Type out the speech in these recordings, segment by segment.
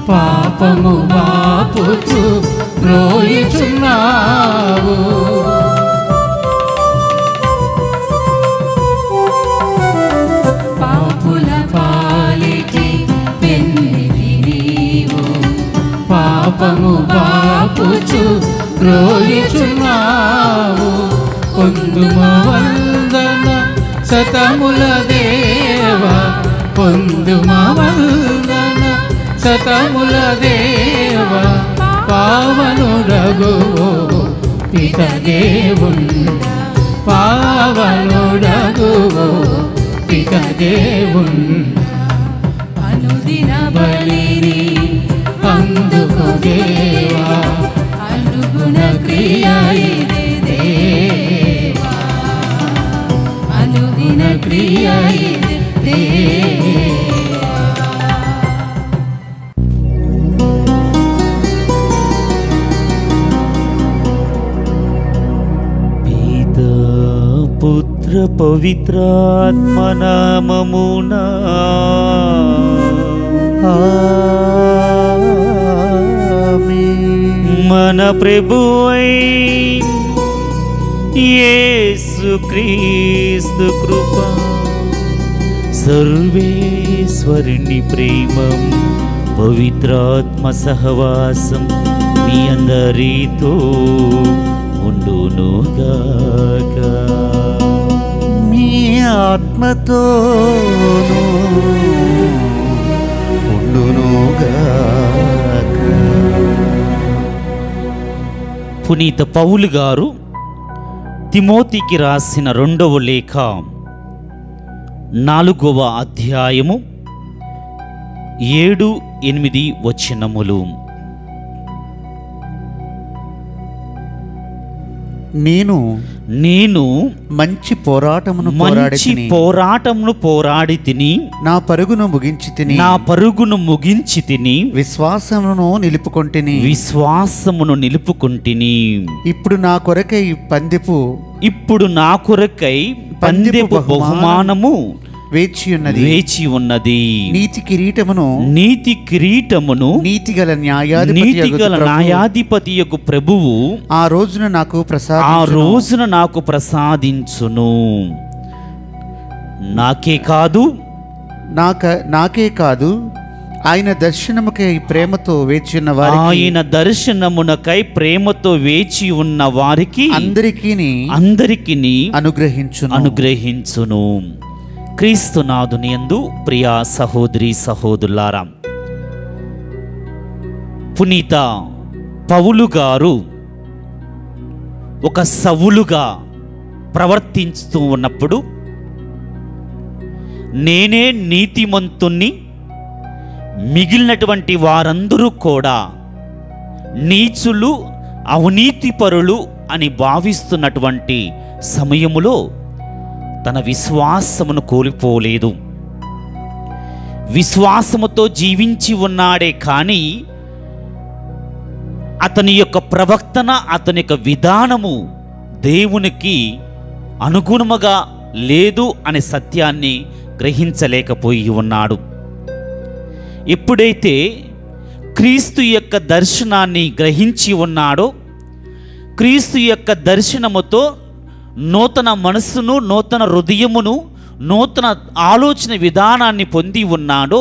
పాపము బాపుచు రోయిచున్నావు పాపుల పాలిటి పెన్నిది నీవు పాపము బాపుచు రోయిచున్నావు పొందుమ వందన శతముల దేవా పొందుమ వందన శతముల దేవా పావనుడగు పిత దేవుండ పావనుడగు పిత దేవుండ అనుదిన బలిని అందుకు దేవా అనుగుణ క్రియ ఇదే దేవా అనుదిన క్రియ ఇదే దేవా పితా పుత్ర పవిత్రాత్మ నామమునా మన ప్రభువై యేసు క్రీస్తు కృప సర్వేశ్వరుని ప్రేమం పవిత్రాత్మ సహవాసం మీ అందరితో ఉండునుగాక మీ ఆత్మతో పునీత పౌలు గారు తిమోతికి రాసిన రెండవ లేఖ నాలుగవ అధ్యాయము ఏడు ఎనిమిది వచనములు నేను నేను మంచి పోరాటమును మంచి పోరాడి పోరాటమును పోరాడి తిని నా పరుగును ముగించి తిని నా పరుగును ముగించి తిని విశ్వాసమును నిలుపుకొంటిని విశ్వాసమును నిలుపుకుంటిని ఇప్పుడు నా కొరకై పందెపు ఇప్పుడు నా కొరకై పందెపు బహుమానము వేచి ఉన్నది వేచి ఉన్నది నీతి కిరీటమును నీతి కిరీటమును నీతిగల న్యాయాధిపతి నీతి యగు గల ప్రభు న్యాయాధిపతి యొక్క ప్రభువు ఆ రోజున నాకు ఆ ప్రసాద్ రోజున నాకు ప్రసాదించును నాకే కాదు నాక నాకే కాదు ఆయన దర్శనముకై ప్రేమతో వేచి ఉన్న వారికి ఆయన దర్శనమునకై ప్రేమతో వేచి ఉన్న వారికి అందరికీ అందరికి అనుగ్రహించును అనుగ్రహించును క్రీస్తునాథుని యందు ప్రియా సహోదరి సహోదరులారా పునీత పౌలు గారు ఒక సవులుగా ప్రవర్తించుతూ ఉన్నప్పుడు నేనే నీతిమంతుణ్ణి మిగిలినటువంటి వారందరూ కూడా నీచులు అవినీతిపరులు అని భావిస్తున్నటువంటి సమయములో తన విశ్వాసమును కోల్పోలేదు విశ్వాసముతో జీవించి ఉన్నాడే కానీ అతని యొక్క ప్రవర్తన అతని యొక్క విధానము దేవునికి అనుగుణముగా లేదు అనే సత్యాన్ని గ్రహించలేకపోయి ఉన్నాడు ఎప్పుడైతే క్రీస్తు యొక్క దర్శనాన్ని గ్రహించి ఉన్నాడో క్రీస్తు యొక్క దర్శనముతో నూతన మనస్సును నూతన హృదయమును నూతన ఆలోచన విధానాన్ని పొంది ఉన్నాడో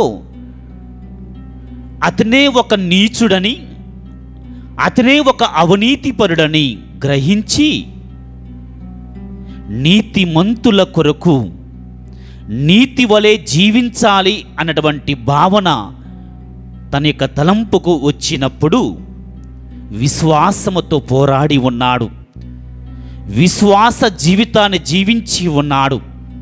అతనే ఒక నీచుడని అతనే ఒక అవినీతిపరుడని గ్రహించి నీతిమంతుల కొరకు నీతి వలె జీవించాలి అన్నటువంటి భావన తన యొక్క తలంపుకు వచ్చినప్పుడు విశ్వాసముతో పోరాడి ఉన్నాడు విశ్వాస జీవితాన్ని జీవించి ఉన్నాడు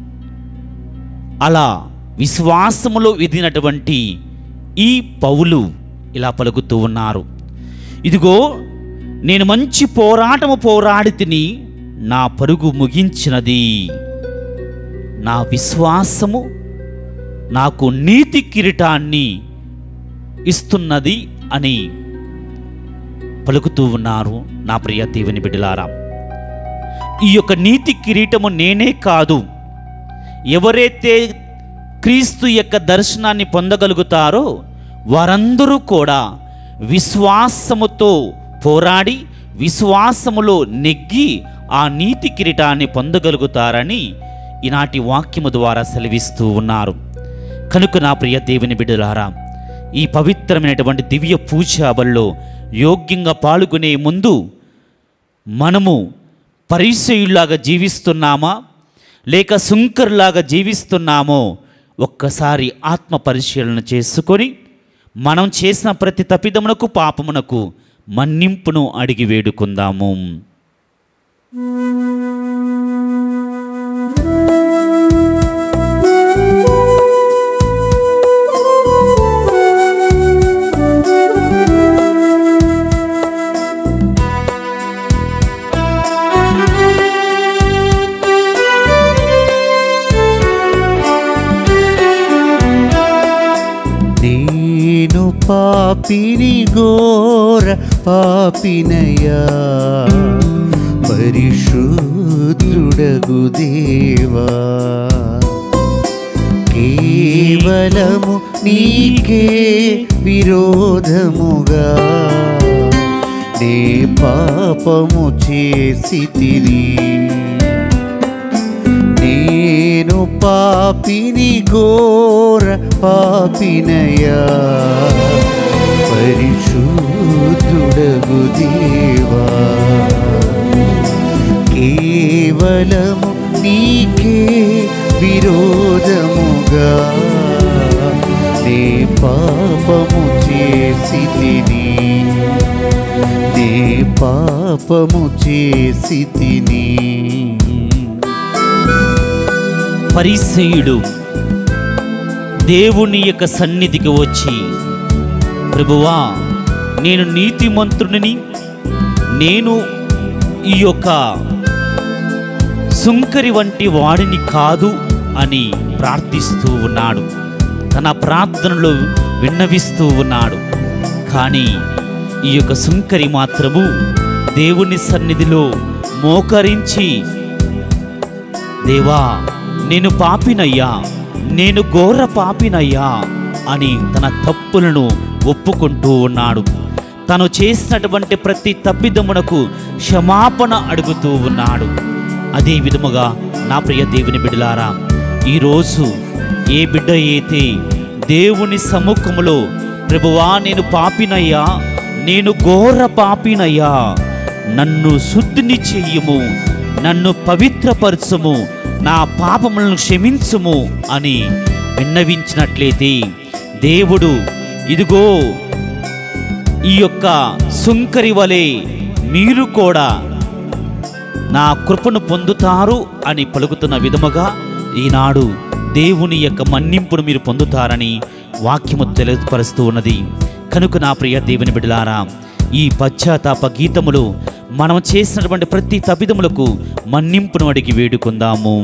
అలా విశ్వాసములో విధినటువంటి ఈ పౌలు ఇలా పలుకుతూ ఉన్నారు ఇదిగో నేను మంచి పోరాటము పోరాడి తిని నా పరుగు ముగించినది నా విశ్వాసము నాకు నీతి కిరీటాన్ని ఇస్తున్నది అని పలుకుతూ ఉన్నారు నా ప్రియ దేవుని బిడ్డలారా ఈ యొక్క నీతి కిరీటము నేనే కాదు ఎవరైతే క్రీస్తు యొక్క దర్శనాన్ని పొందగలుగుతారో వారందరూ కూడా విశ్వాసముతో పోరాడి విశ్వాసములో నెగ్గి ఆ నీతి కిరీటాన్ని పొందగలుగుతారని ఈనాటి వాక్యము ద్వారా సెలవిస్తూ ఉన్నారు కనుక నా ప్రియ దేవుని బిడ్డలారా ఈ పవిత్రమైనటువంటి దివ్య పూజాబల్లో యోగ్యంగా పాల్గొనే ముందు మనము పరిచయుల్లాగా జీవిస్తున్నామా లేక సుంకర్లాగా జీవిస్తున్నామో ఒక్కసారి ఆత్మ పరిశీలన చేసుకొని మనం చేసిన ప్రతి తప్పిదమునకు పాపమునకు మన్నింపును అడిగి వేడుకుందాము నేను పాపిని ఘోర పాపినయా పరిశుద్ధుడగు దేవా కేవలము నీకే విరోధముగా నే పాపము చేసి నేను పాపిని ఘోర పాపినయా పరిశుద్ధుడగు దేవా కేవలము నీకే విరోధముగా నే పాపము చేసి తిని నే పాపము చేసి తిని పరిసయుడు దేవుని యొక్క సన్నిధికి వచ్చి ప్రభువా నేను నీతిమంతుడిని నేను ఈ యొక్క సుంకరి వంటి వాడిని కాదు అని ప్రార్థిస్తూ ఉన్నాడు తన ప్రార్థనలో విన్నవిస్తూ ఉన్నాడు కానీ ఈ యొక్క సుంకరి మాత్రము దేవుని సన్నిధిలో మోకరించి దేవా నేను పాపినయ్యా నేను ఘోర పాపినయ్యా అని తన తప్పులను ఒప్పుకుంటూ ఉన్నాడు తను చేసినటువంటి ప్రతి తప్పిదమునకు క్షమాపణ అడుగుతూ ఉన్నాడు అదే విధముగా నా ప్రియ దేవుని బిడ్డలారా ఈరోజు ఏ బిడ్డ అయితే దేవుని సముఖములో ప్రభువా నేను పాపినయ్యా నేను ఘోర పాపినయ్యా నన్ను శుద్ధిని చెయ్యము నన్ను పవిత్రపరచుము నా పాపములను క్షమించుము అని విన్నవించినట్లయితే దేవుడు ఇదిగో ఈ యొక్క సుంకరి వలె మీరు కూడా నా కృపను పొందుతారు అని పలుకుతున్న విధముగా ఈనాడు దేవుని యొక్క మన్నింపును మీరు పొందుతారని వాక్యము తెలియపరుస్తూ ఉన్నది కనుక నా ప్రియ దేవుని బిడ్డలారా ఈ పశ్చాత్తాప గీతములు మనం చేసినటువంటి ప్రతి తప్పిదములకు మన్నింపును అడిగి వేడుకుందాము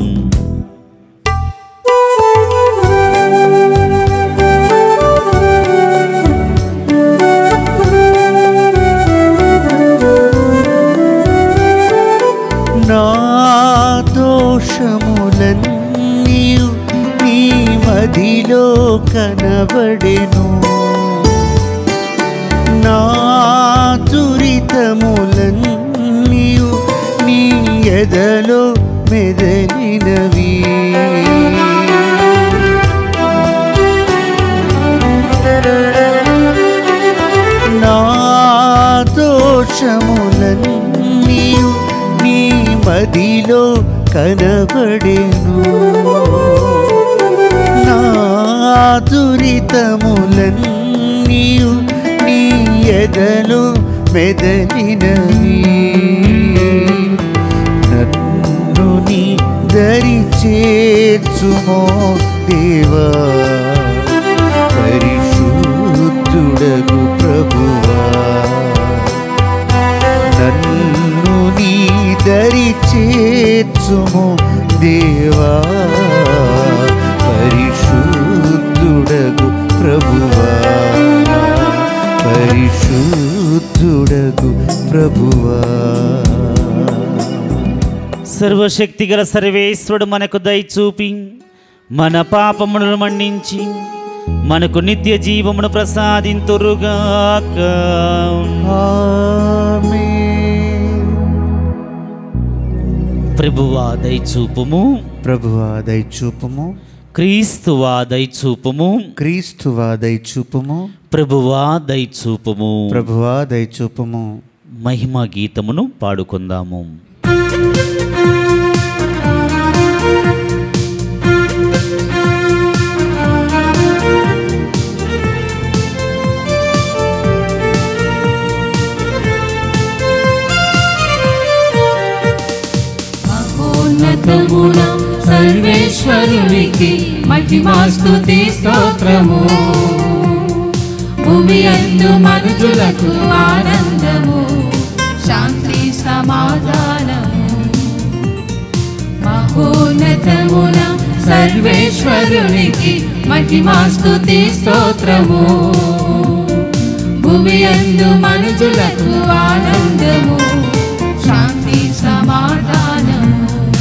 నా దోషములన్నీ నీ మదిలో కనబడెను నా దురితములన్నీ నీ ఎదలో మెదలినవి నా దోషములన్నీ నీ మదిలో కనబడెను నా దురితములన్నీ నీ ఎదలో మెదలినవి నన్ను నీ దరి చేర్చుమో దేవా పరిశుద్ధుడగు ప్రభువా నన్ను నీ దరి చేర్చుము దేవా పరిశుద్ధుడగు ప్రభువా పరిశుద్ధుడగు ప్రభువా సర్వశక్తిగల సర్వేశ్వరుడు మనకు దయచూపి మన పాపములను మన్నించి మనకు నిత్య జీవమును ప్రసాదింతురుగాక ఆమేన్. ప్రభువా దయచూపుము ప్రభువా దయచూపుము క్రీస్తువా దయచూపుము క్రీస్తువా దయచూపుము ప్రభువా దయచూపుము ప్రభువా దయచూపుము మహిమ గీతమును పాడుకుందాము మహోన్నతమున సర్వేశ్వరునికి మహిమాస్తుతి స్తోత్రము భూమి అందు మనుజులకు ఆనందము శాంతి సమాధానము మహోన్నతమున సర్వేశ్వరునికి మహిమాస్తుతి స్తోత్రము భూమి అందు మనుజులకు ఆనందము శాంతి సమాధానము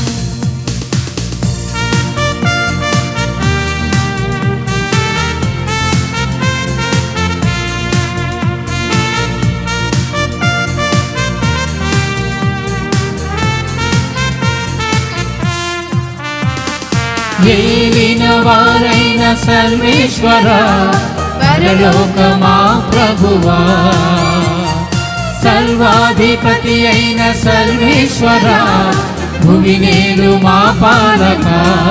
ఏలిన వారైన సర్వేశ్వర పరలోకమా ప్రభువా సర్వాధిపతి అయిన సర్వేశ్వర భూమి నేలు మా పాలక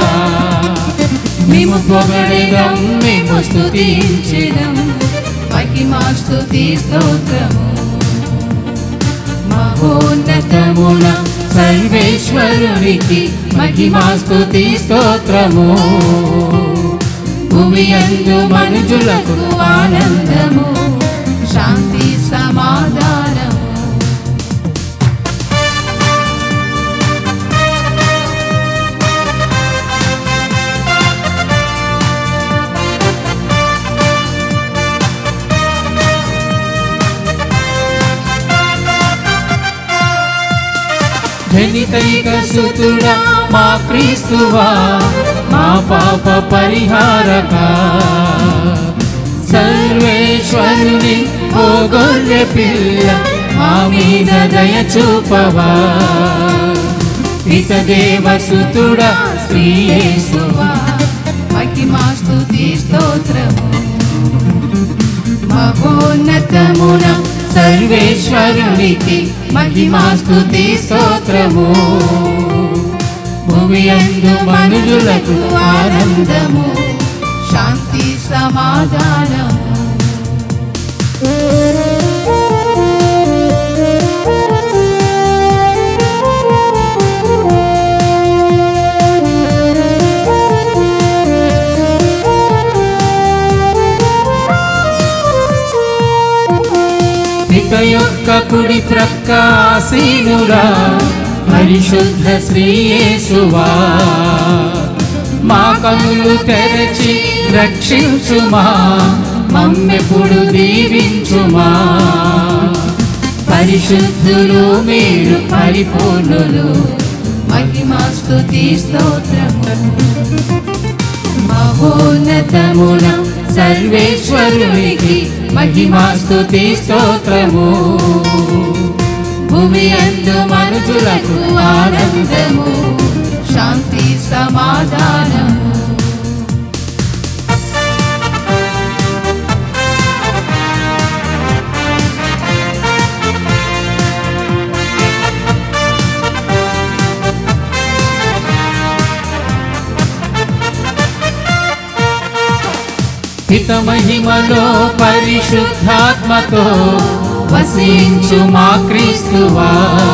మేము పొగడెదం మేము స్తుతించెదం మహిమా స్తుతి స్తోత్రము మహోన్నతమున సర్వేశ్వరునికి మహిమా స్తుతి స్తోత్రము భూమి అందు మనుజులకు ఆనందము శాంతి సమాధానము జనితైక సుతుడా మా క్రీస్తువా మా పాప పరిహారక సర్వేశ్వరుని ఓ గొర్రె పిల్ల మా మీద దయ చూపవా పితదేవ సుతుడా శ్రీయేసువా మహిమా స్తుతి స్తోత్రము మహోన్నతమున సర్వేశ్వరునికి మహిమా స్తుతి స్తోత్రము భూమి అందు మనుజులకు ఆనందము శాంతి సమాధానము ఇక యొక్క కుడి ప్రక్క ఆసీనురా పరిశుద్ధ శ్రీయేసువా మా కనులు తెరచి రక్షించుమా మమ్మెప్పుడు దీవించుమా పరిశుద్ధులు మీరు పరిపూర్ణులు మహిమా స్తుతి స్తోత్రము మహోన్నతమున సర్వేశ్వరునికి మహిమా స్తుతి స్తోత్రము భూమి అందు మనుజులకు ఆనందము శాంతి సమాధానము హిత మహిమలో పరిశుద్ధాత్మతో వసించు మా క్రీస్తువా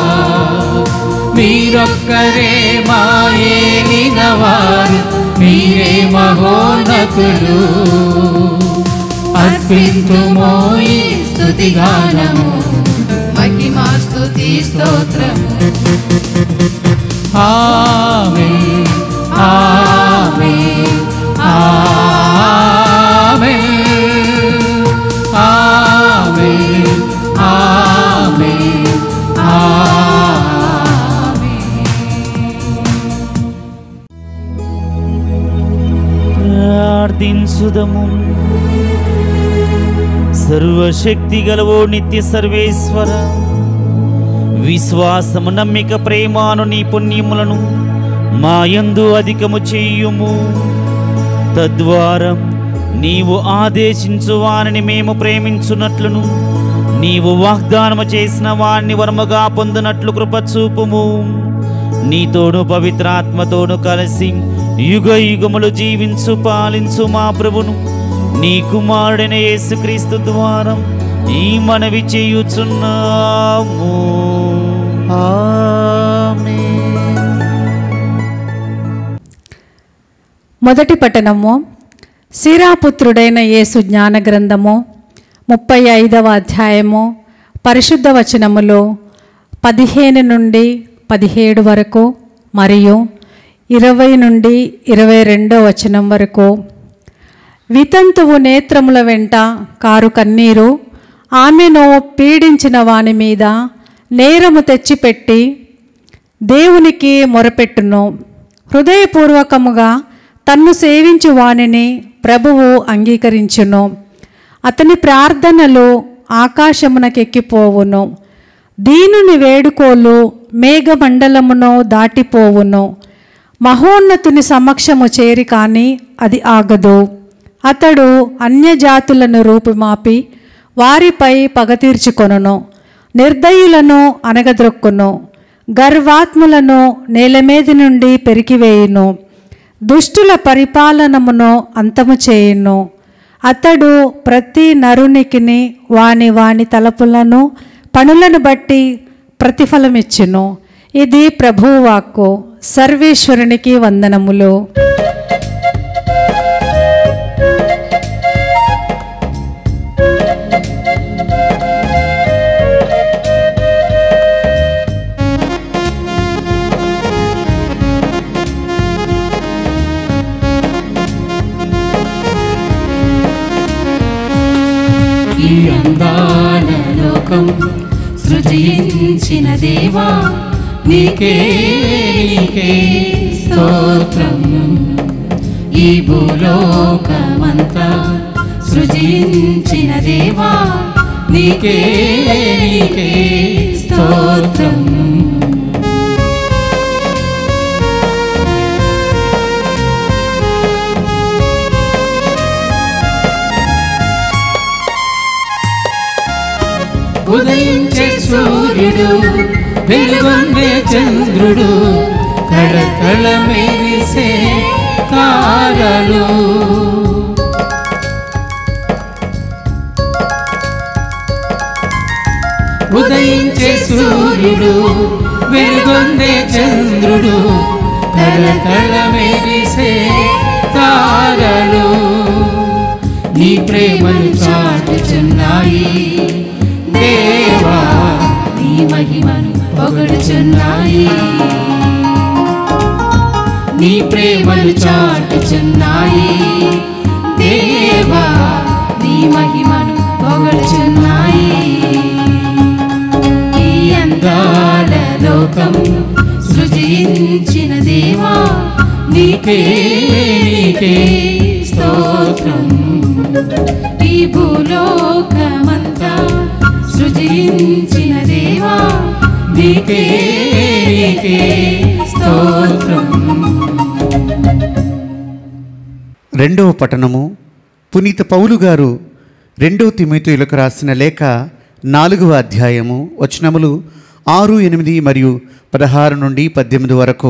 మీరొక్కరే మా ఏలినవారు మీరే మహోన్నతులు అర్పింతుమో ఈ స్తుతిగానము మహిమా స్తుతి స్తోత్రము ఆమేన్ ఆమేన్ ఆమేన్ ఆమేన్ ఆమేన్ ఆమేన్ ప్రార్థించుదము సర్వశక్తి గలవో నిత్య సర్వేశ్వర విశ్వాసము నమ్మిక ప్రేమాను నీ పుణ్యములను మాయందు అధికము చేయుము తద్వారం నీవు ఆదేశించు వారిని మేము ప్రేమించున్నట్లును నీవు వాగ్దానము చేసిన వారిని వరముగా పొందినట్లు కృప చూపుము నీతోను పవిత్రాత్మతోను కలిసి యుగ యుగములు జీవించు పాలించు మా ప్రభును నీ కుమారుడైన యేసుక్రీస్తు ద్వారా ఈ మనవి చేయుచున్నాము ఆమేన్ మొదటి పట్టణము సిరాపుత్రుడైన యేసు జ్ఞాన గ్రంథము ముప్పై ఐదవ అధ్యాయము పరిశుద్ధ వచనములు పదిహేను నుండి పదిహేడు వరకు మరియు ఇరవై నుండి ఇరవై రెండో వచనం వరకు వితంతువు నేత్రముల వెంట కారు కన్నీరు ఆమెను పీడించిన వాని మీద నేరము తెచ్చిపెట్టి దేవునికి మొరపెట్టును హృదయపూర్వకముగా తన్ను సేవించు వానిని ప్రభువు అంగీకరించును అతని ప్రార్థనలు ఆకాశమునకెక్కిపోవును దీనుని వేడుకోలు మేఘమండలమును దాటిపోవును మహోన్నతుని సమక్షము చేరి కానీ అది ఆగదు అతడు అన్యజాతులను రూపుమాపి వారిపై పగ తీర్చుకొనును నిర్దయులను అనగద్రొక్కును గర్వాత్ములను నేలమీది నుండి పెరికివేయును దుష్టుల పరిపాలనమును అంతము చేయును అతడు ప్రతి నరునికిని వాని వాని తలపులను పనులను బట్టి ప్రతిఫలమిచ్చును ఇది ప్రభువు వాక్కు సర్వేశ్వరునికి వందనములు ఈ అందాల లోకం సృజించిన దేవా నీకే నీకే స్తోత్రం ఈ భూలోకమంతా సృజించిన దేవా నీకే నీకే స్తోత్రం ఉదయించే సూర్యుడు వెలుగొందే చంద్రుడు కళకళ మెరిసే తారలు ఉదయించే సూర్యుడు వెలుగొందే చంద్రుడు కళకళ మెరిసే తారలు నీ ప్రేమను చాటుచున్నాయి దేవా నీ మహిమను పొగడుచున్నాయి నీ ప్రేమను చాటుచున్నాయి దేవా నీ మహిమను పొగడుచున్నాయి ఈ అందాల లోకం సృజించిన దేవా నీకే నీకే స్తోత్రం ఈ భూలోకమంతా సృజించిన దేవా నీకే నీకే స్తోత్రం రెండవ పట్టణము పునీత పౌలు గారు రెండవ తిమోతియులకు రాసిన లేఖ నాలుగవ అధ్యాయము వచనములు ఆరు ఎనిమిది మరియు పదహారు నుండి పద్దెనిమిది వరకు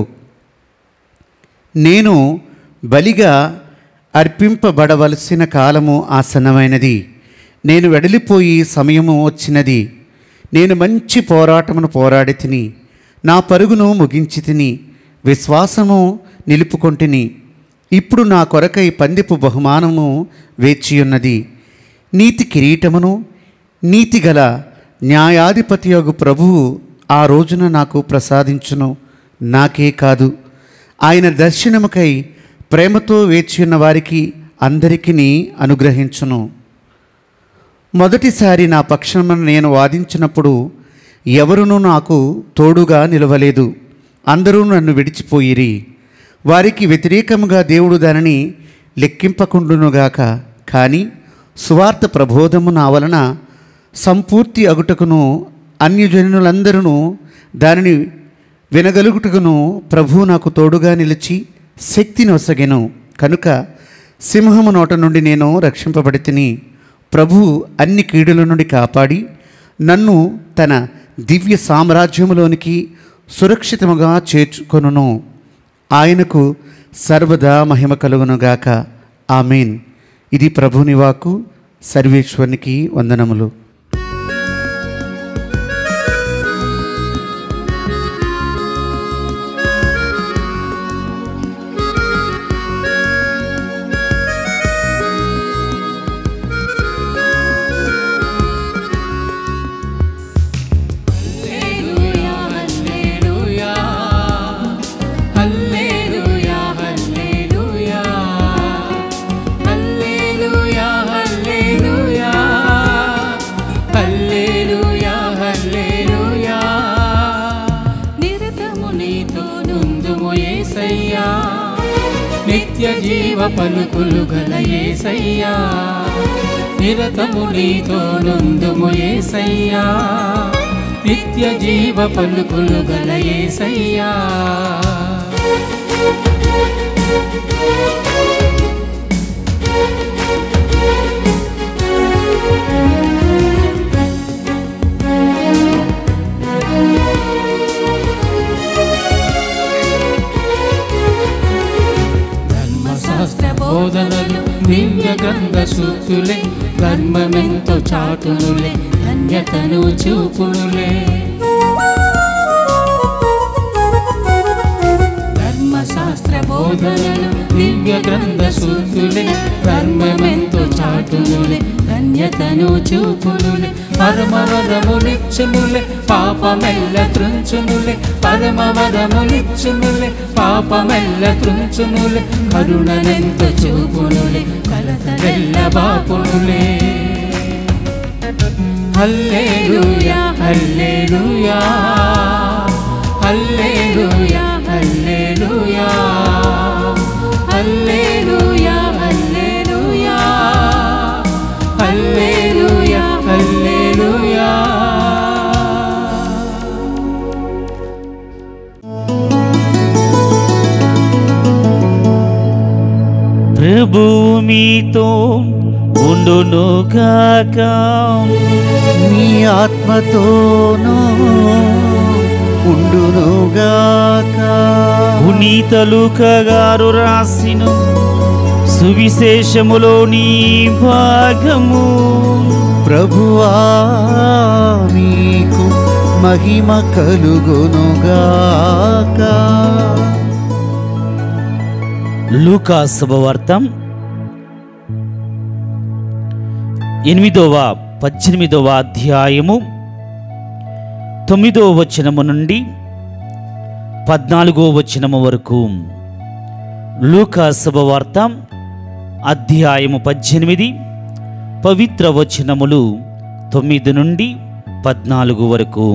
నేను బలిగా అర్పింపబడవలసిన కాలము ఆసన్నమైనది నేను వెడలిపోయి సమయము వచ్చినది నేను మంచి పోరాటమును పోరాడి తిని నా పరుగును ముగించి తిని విశ్వాసము నిలుపుకొంటిని ఇప్పుడు నా కొరకై పందిపు బహుమానము వేచియున్నది నీతి కిరీటమును నీతిగల న్యాయాధిపతియగు ప్రభువు ఆ రోజున నాకు ప్రసాదించును నాకే కాదు ఆయన దర్శనముకై ప్రేమతో వేచియున్న వారికి అందరికీ అనుగ్రహించును మొదటిసారి నా పక్షమున నేను వాదించినప్పుడు ఎవరునూ నాకు తోడుగా నిలవలేదు అందరూ నన్ను విడిచిపోయిరి వారికి వ్యతిరేకముగా దేవుడు దానిని లెక్కింపకుండునుగాక కానీ సువార్త ప్రబోధము నా వలన సంపూర్తి అగుటకును అన్యజనులందరూ దానిని వినగలుగుటకును ప్రభు నాకు తోడుగా నిలిచి శక్తిని ఒసగెను కనుక సింహము నోట నుండి నేను రక్షింపబడి తిని ప్రభు అన్ని కీడుల నుండి కాపాడి నన్ను తన దివ్య సామ్రాజ్యములోనికి సురక్షితముగా చేర్చుకొనును ఆయనకు సర్వదా మహిమ కలుగునుగాక ఆమెన్ ఇది ప్రభుని వాకు సర్వేశ్వరునికి వందనములు హల్లెలూయా హల్లెలూయా హల్లెలూయా హల్లెలూయా హల్లెలూయా హల్లెలూయా నిరతము నీతో నుందుము యేసయ్యా నిత్య జీవ పలుకులు గల యేసయ్యా నిరతము నీతో నుందుము యేసయ్యా నిత్య జీవ పలుకులు గల యేసయ్యా ధర్మశాస్త్ర బోధనలు దివ్య గ్రంథ సూక్తులే ధర్మమెంతో చాటునులే ధన్యతను చూపునులే ధర్మశాస్త్ర బోధనలు దివ్య గ్రంథ సూక్తులే ధర్మమెంతో చాటునులే ధన్యతను చూపునులే పరమవరములిచ్చునులే పాపమెల్ల త్రుంచునులే పరమవరములిచ్చునులే పాపమెల్ల త్రుంచునులే కరుణనెంత చూపునులే కలతలెల్ల బాపునులే హల్లెలూయా హల్లెలూయా హల్లెలూయా హల్లెలూయా హల్లెలూయా హల్లెలూయా హల్లెలూయా హల్లెలూయా ప్రభువు మీతో ఉండునుగాక నీ ఆత్మతోనూ ఉండునుగాక పునీతలుక గారు రాసిన సువిశేషములోని భాగము ప్రభువా మీకు మహిమ కలుగునుగాక లూకా శుభవార్తం ఎనిమిదవ పద్దెనిమిదవ అధ్యాయము తొమ్మిదవ వచనము నుండి పద్నాలుగో వచనము వరకు లూకా శుభవార్త అధ్యాయము పద్దెనిమిది పవిత్ర వచనములు తొమ్మిది నుండి పద్నాలుగు వరకు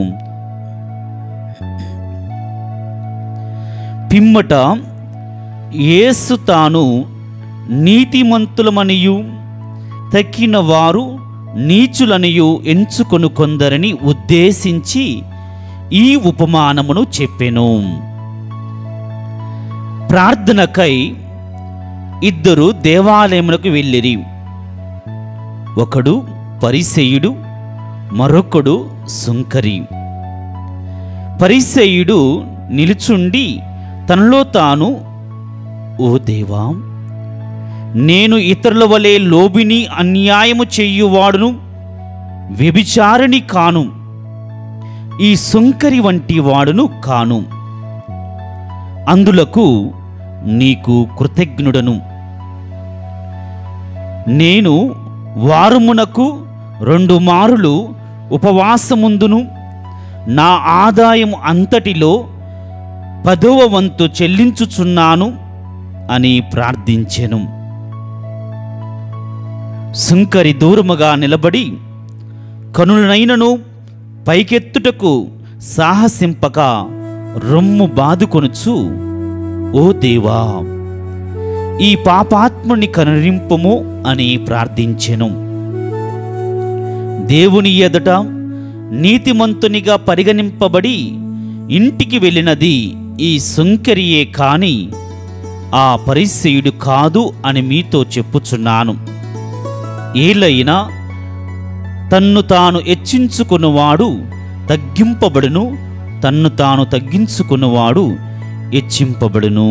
పిమ్మట యేసు తాను నీతిమంతులమనియు తక్కిన వారు నీచులనియు ఎంచుకొను కొందరిని ఉద్దేశించి ఈ ఉపమానమును చెప్పెను ప్రార్థనకై ఇద్దరు దేవాలయమునకు వెళ్ళిరి ఒకడు పరిసెయుడు మరొకడు సుంకరి పరిసెయుడు నిలుచుండి తనలో తాను ఓ దేవా నేను ఇతరుల వలె లోబిని అన్యాయము చెయ్యువాడును వ్యభిచారిణి కాను ఈ సుంకరి వంటి వాడును కాను అందులకు నీకు కృతజ్ఞుడను నేను వారమునకు రెండు మారులు ఉపవాసముందును నా ఆదాయం అంతటిలో పదవ వంతు చెల్లించుచున్నాను అని ప్రార్థించెను సుంకరి దూరముగా నిలబడి కనులనైనను పైకెత్తుటకు సాహసింపక రొమ్ము బాదుకొనుచు ఓ దేవా ఈ పాపాత్ముని కనురింపుము అని ప్రార్థించెను దేవుని ఎదుట నీతిమంతునిగా పరిగణింపబడి ఇంటికి వెళ్ళినది ఈ సుంకరియే కాని ఆ పరిసయుడు కాదు అని మీతో చెప్పుచున్నాను ఏలైనా తన్ను తాను హెచ్చించుకున్నవాడు తగ్గింపబడును తన్ను తాను తగ్గించుకున్నవాడు హెచ్చింపబడును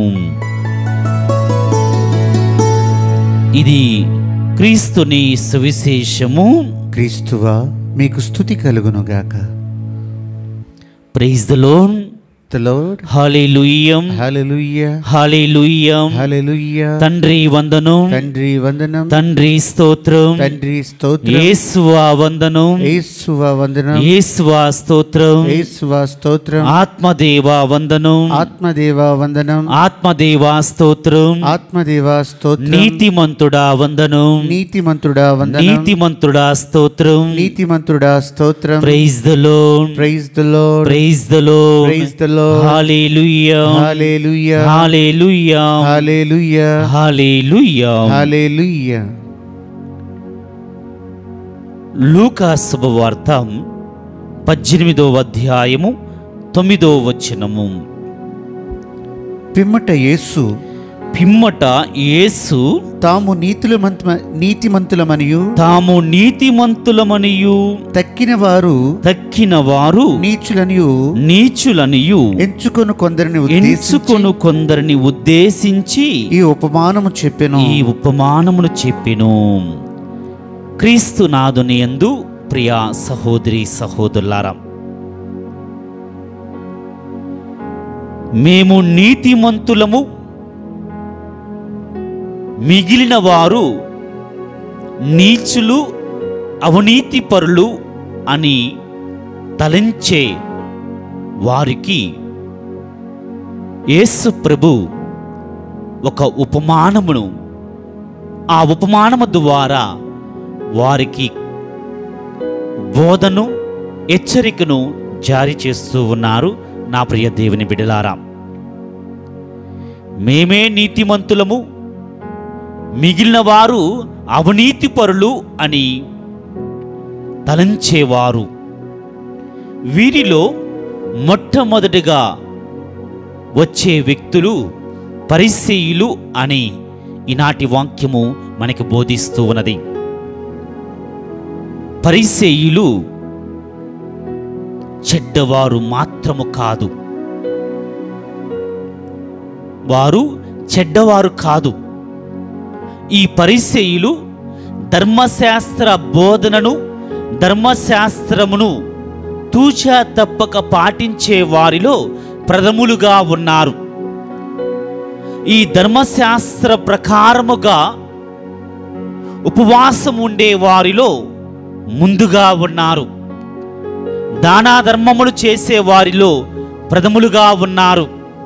ఇది క్రీస్తుని సువిశేషము క్రీస్తువా మీకు స్థుతి కలుగునుగాక praise the Lord the Lord హాలేలుయ్యం హల్లెలూయా హాలేలుయ్యం హల్లెలూయా తండ్రి వందనం తండ్రి వందనం తండ్రి స్తోత్రం తండ్రి స్తోత్రం యేసువా వందనం యేసువ వందనం యేసువా స్తోత్రం యేసువ స్తోత్రం ఆత్మదేవా వందనం ఆత్మదేవ వందనం ఆత్మదేవా స్తోత్రం ఆత్మదేవ స్తోత్రం నీతిమంతుడా వందనం నీతిమంతుడా వందనం నీతిమంతుడా స్తోత్రం నీతిమంతుడా స్తోత్రం praise the Lord praise the Lord praise the Lord praise the Lord హల్లెలూయా హల్లెలూయా హల్లెలూయా హల్లెలూయా హల్లెలూయా హల్లెలూయా లూకా శుభవార్త పద్దెనిమిదవ అధ్యాయము తొమ్మిదో వచనము పిమ్మట యేసు పిమ్మట యేసు తాము నీతులమంత నీతిమంతులమనియు తాము నీతిమంతులమనియు తక్కిన వారు తక్కిన వారు నీచులనియు నీచులనియు ఎంచుకొని కొందరిని ఉద్దేశించి ఎంచుకొను కొందరిని ఉద్దేశించి ఈ ఉపమానము చెప్పెను ఈ ఉపమానమును చెప్పెను క్రీస్తు నాదుని యందు ప్రియా సహోదరి సహోదరులారా మేము నీతిమంతులము మిగిలిన వారు నీచులు అవినీతిపరులు అని తలంచే వారికి యేసు ప్రభు ఒక ఉపమానమును ఆ ఉపమానము ద్వారా వారికి బోధను హెచ్చరికను జారీ చేస్తూ ఉన్నారు నా ప్రియ దేవుని బిడలారా మేమే నీతిమంతులము మిగిలిన వారు అవినీతిపరులు అని తలంచేవారు వీరిలో మొట్టమొదటిగా వచ్చే వ్యక్తులు పరిసేయులు అని ఈనాటి వాక్యము మనకి బోధిస్తూ ఉన్నది పరిసేయులు చెడ్డవారు మాత్రము కాదు వారు చెడ్డవారు కాదు ఈ పరిసేయులు ధర్మశాస్త్ర బోధనను ధర్మశాస్త్రమును తూచా తప్పక పాటించే వారిలో ప్రథములుగా ఉన్నారు ఈ ధర్మశాస్త్ర ప్రకారముగా ఉపవాసం ఉండే వారిలో ముందుగా ఉన్నారు దానా ధర్మములు చేసే వారిలో ప్రథములుగా ఉన్నారు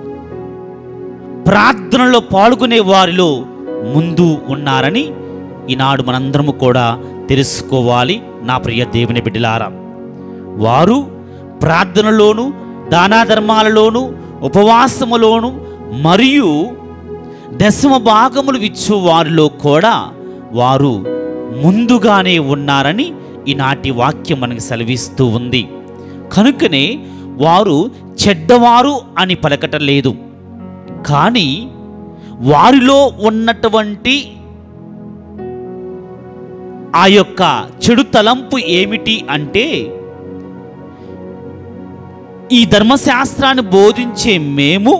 ప్రార్థనలో పాల్గొనే వారిలో ముందు ఉన్నారని ఈనాడు మనందరము కూడా తెలుసుకోవాలి నా ప్రియ దేవుని బిడ్డలారా వారు ప్రార్థనలోను దానా ధర్మాలలోను ఉపవాసములోను మరియు దశమ భాగములు ఇచ్చు వారిలో కూడా వారు ముందుగానే ఉన్నారని ఈనాటి వాక్యం మనకు సెలవిస్తూ ఉంది కనుకనే వారు చెడ్డవారు అని పలకటం లేదు కానీ వారిలో ఉన్నటువంటి ఆ యొక్క చెడు తలంపు ఏమిటి అంటే ఈ ధర్మశాస్త్రాన్ని బోధించే మేము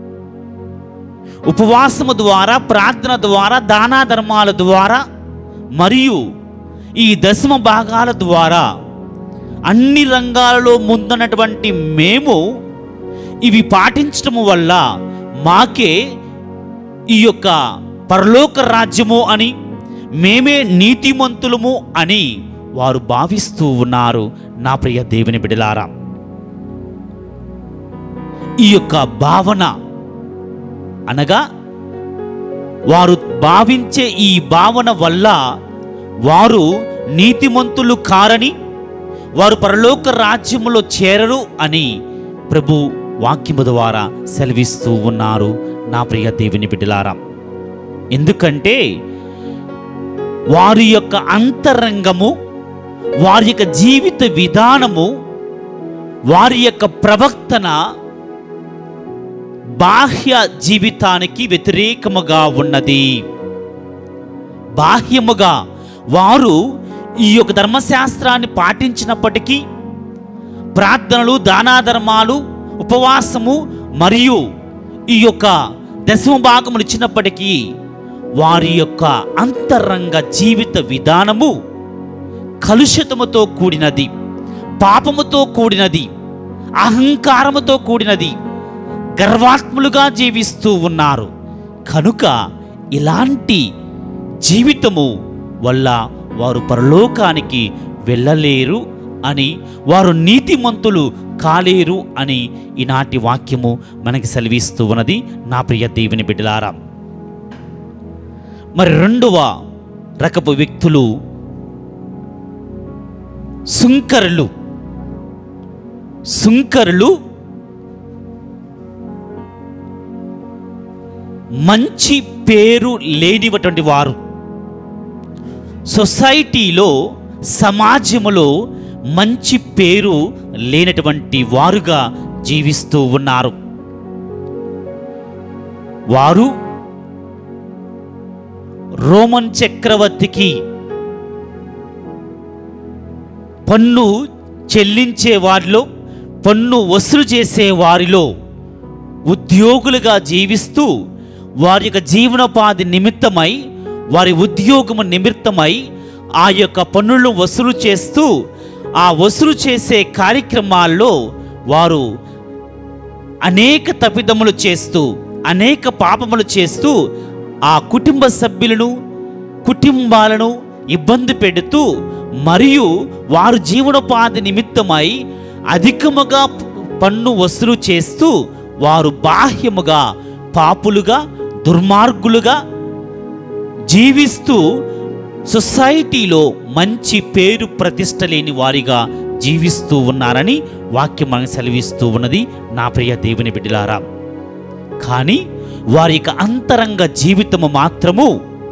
ఉపవాసము ద్వారా ప్రార్థన ద్వారా దానా ధర్మాల ద్వారా మరియు ఈ దశమ భాగాల ద్వారా అన్ని రంగాలలో ముందున్నటువంటి మేము ఇవి పాటించటం వల్ల మాకే ఈ యొక్క పరలోక రాజ్యము అని మేమే నీతిమంతులము అని వారు భావిస్తూ ఉన్నారు నా ప్రియ దేవుని బిడలారా ఈ యొక్క భావన అనగా వారు భావించే ఈ భావన వల్ల వారు నీతిమంతులు కారని వారు పరలోక రాజ్యములో చేరరు అని ప్రభు వాక్యము ద్వారా సెలవిస్తూ ఉన్నారు నా ప్రియ దేవుని బిడ్డలారా ఎందుకంటే వారి యొక్క అంతరంగము వారి యొక్క జీవిత విధానము వారి యొక్క ప్రవర్తన బాహ్య జీవితానికి వ్యతిరేకముగా ఉన్నది బాహ్యముగా వారు ఈ యొక్క ధర్మశాస్త్రాన్ని పాటించినప్పటికీ ప్రార్థనలు దానాధర్మాలు ఉపవాసము మరియు ఈ యొక్క దశమ భాగములు ఇచ్చినప్పటికీ వారి యొక్క అంతరంగ జీవిత విధానము కలుషితముతో కూడినది పాపముతో కూడినది అహంకారముతో కూడినది గర్వాత్ములుగా జీవిస్తూ ఉన్నారు కనుక ఇలాంటి జీవితము వల్ల వారు పరలోకానికి వెళ్ళలేరు అని వారు నీతిమంతులు కాలేరు అని ఈనాటి వాక్యము మనకి సెలవిస్తూ ఉన్నది నా ప్రియ దేవుని బిడ్డలారా మరి రెండవ రకపు వ్యక్తులు సుంకరులు సుంకరులు మంచి పేరు లేనివటువంటి వారు సొసైటీలో సమాజములో మంచి పేరు లేనటువంటి వారుగా జీవిస్తూ ఉన్నారు వారు రోమన్ చక్రవర్తికి పన్ను చెల్లించే వారిలో పన్ను వసూలు చేసే వారిలో ఉద్యోగులుగా జీవిస్తూ వారి యొక్క జీవనోపాధి నిమిత్తమై వారి ఉద్యోగము నిమిత్తమై ఆ యొక్క పన్నులను వసూలు చేస్తూ ఆ వసూలు చేసే కార్యక్రమాల్లో వారు అనేక తప్పిదములు చేస్తూ అనేక పాపములు చేస్తూ ఆ కుటుంబ సభ్యులను కుటుంబాలను ఇబ్బంది పెడుతూ మరియు వారు జీవనోపాధి నిమిత్తమై అధికముగా పన్ను వసూలు చేస్తూ వారు బాహ్యముగా పాపులుగా దుర్మార్గులుగా జీవిస్తూ సొసైటీలో మంచి పేరు ప్రతిష్ట లేని వారిగా జీవిస్తూ ఉన్నారని వాక్యం మనకు సెలవిస్తూ ఉన్నది నా ప్రియ దేవుని బిడ్డలారా కానీ వారి యొక్క అంతరంగ జీవితము మాత్రము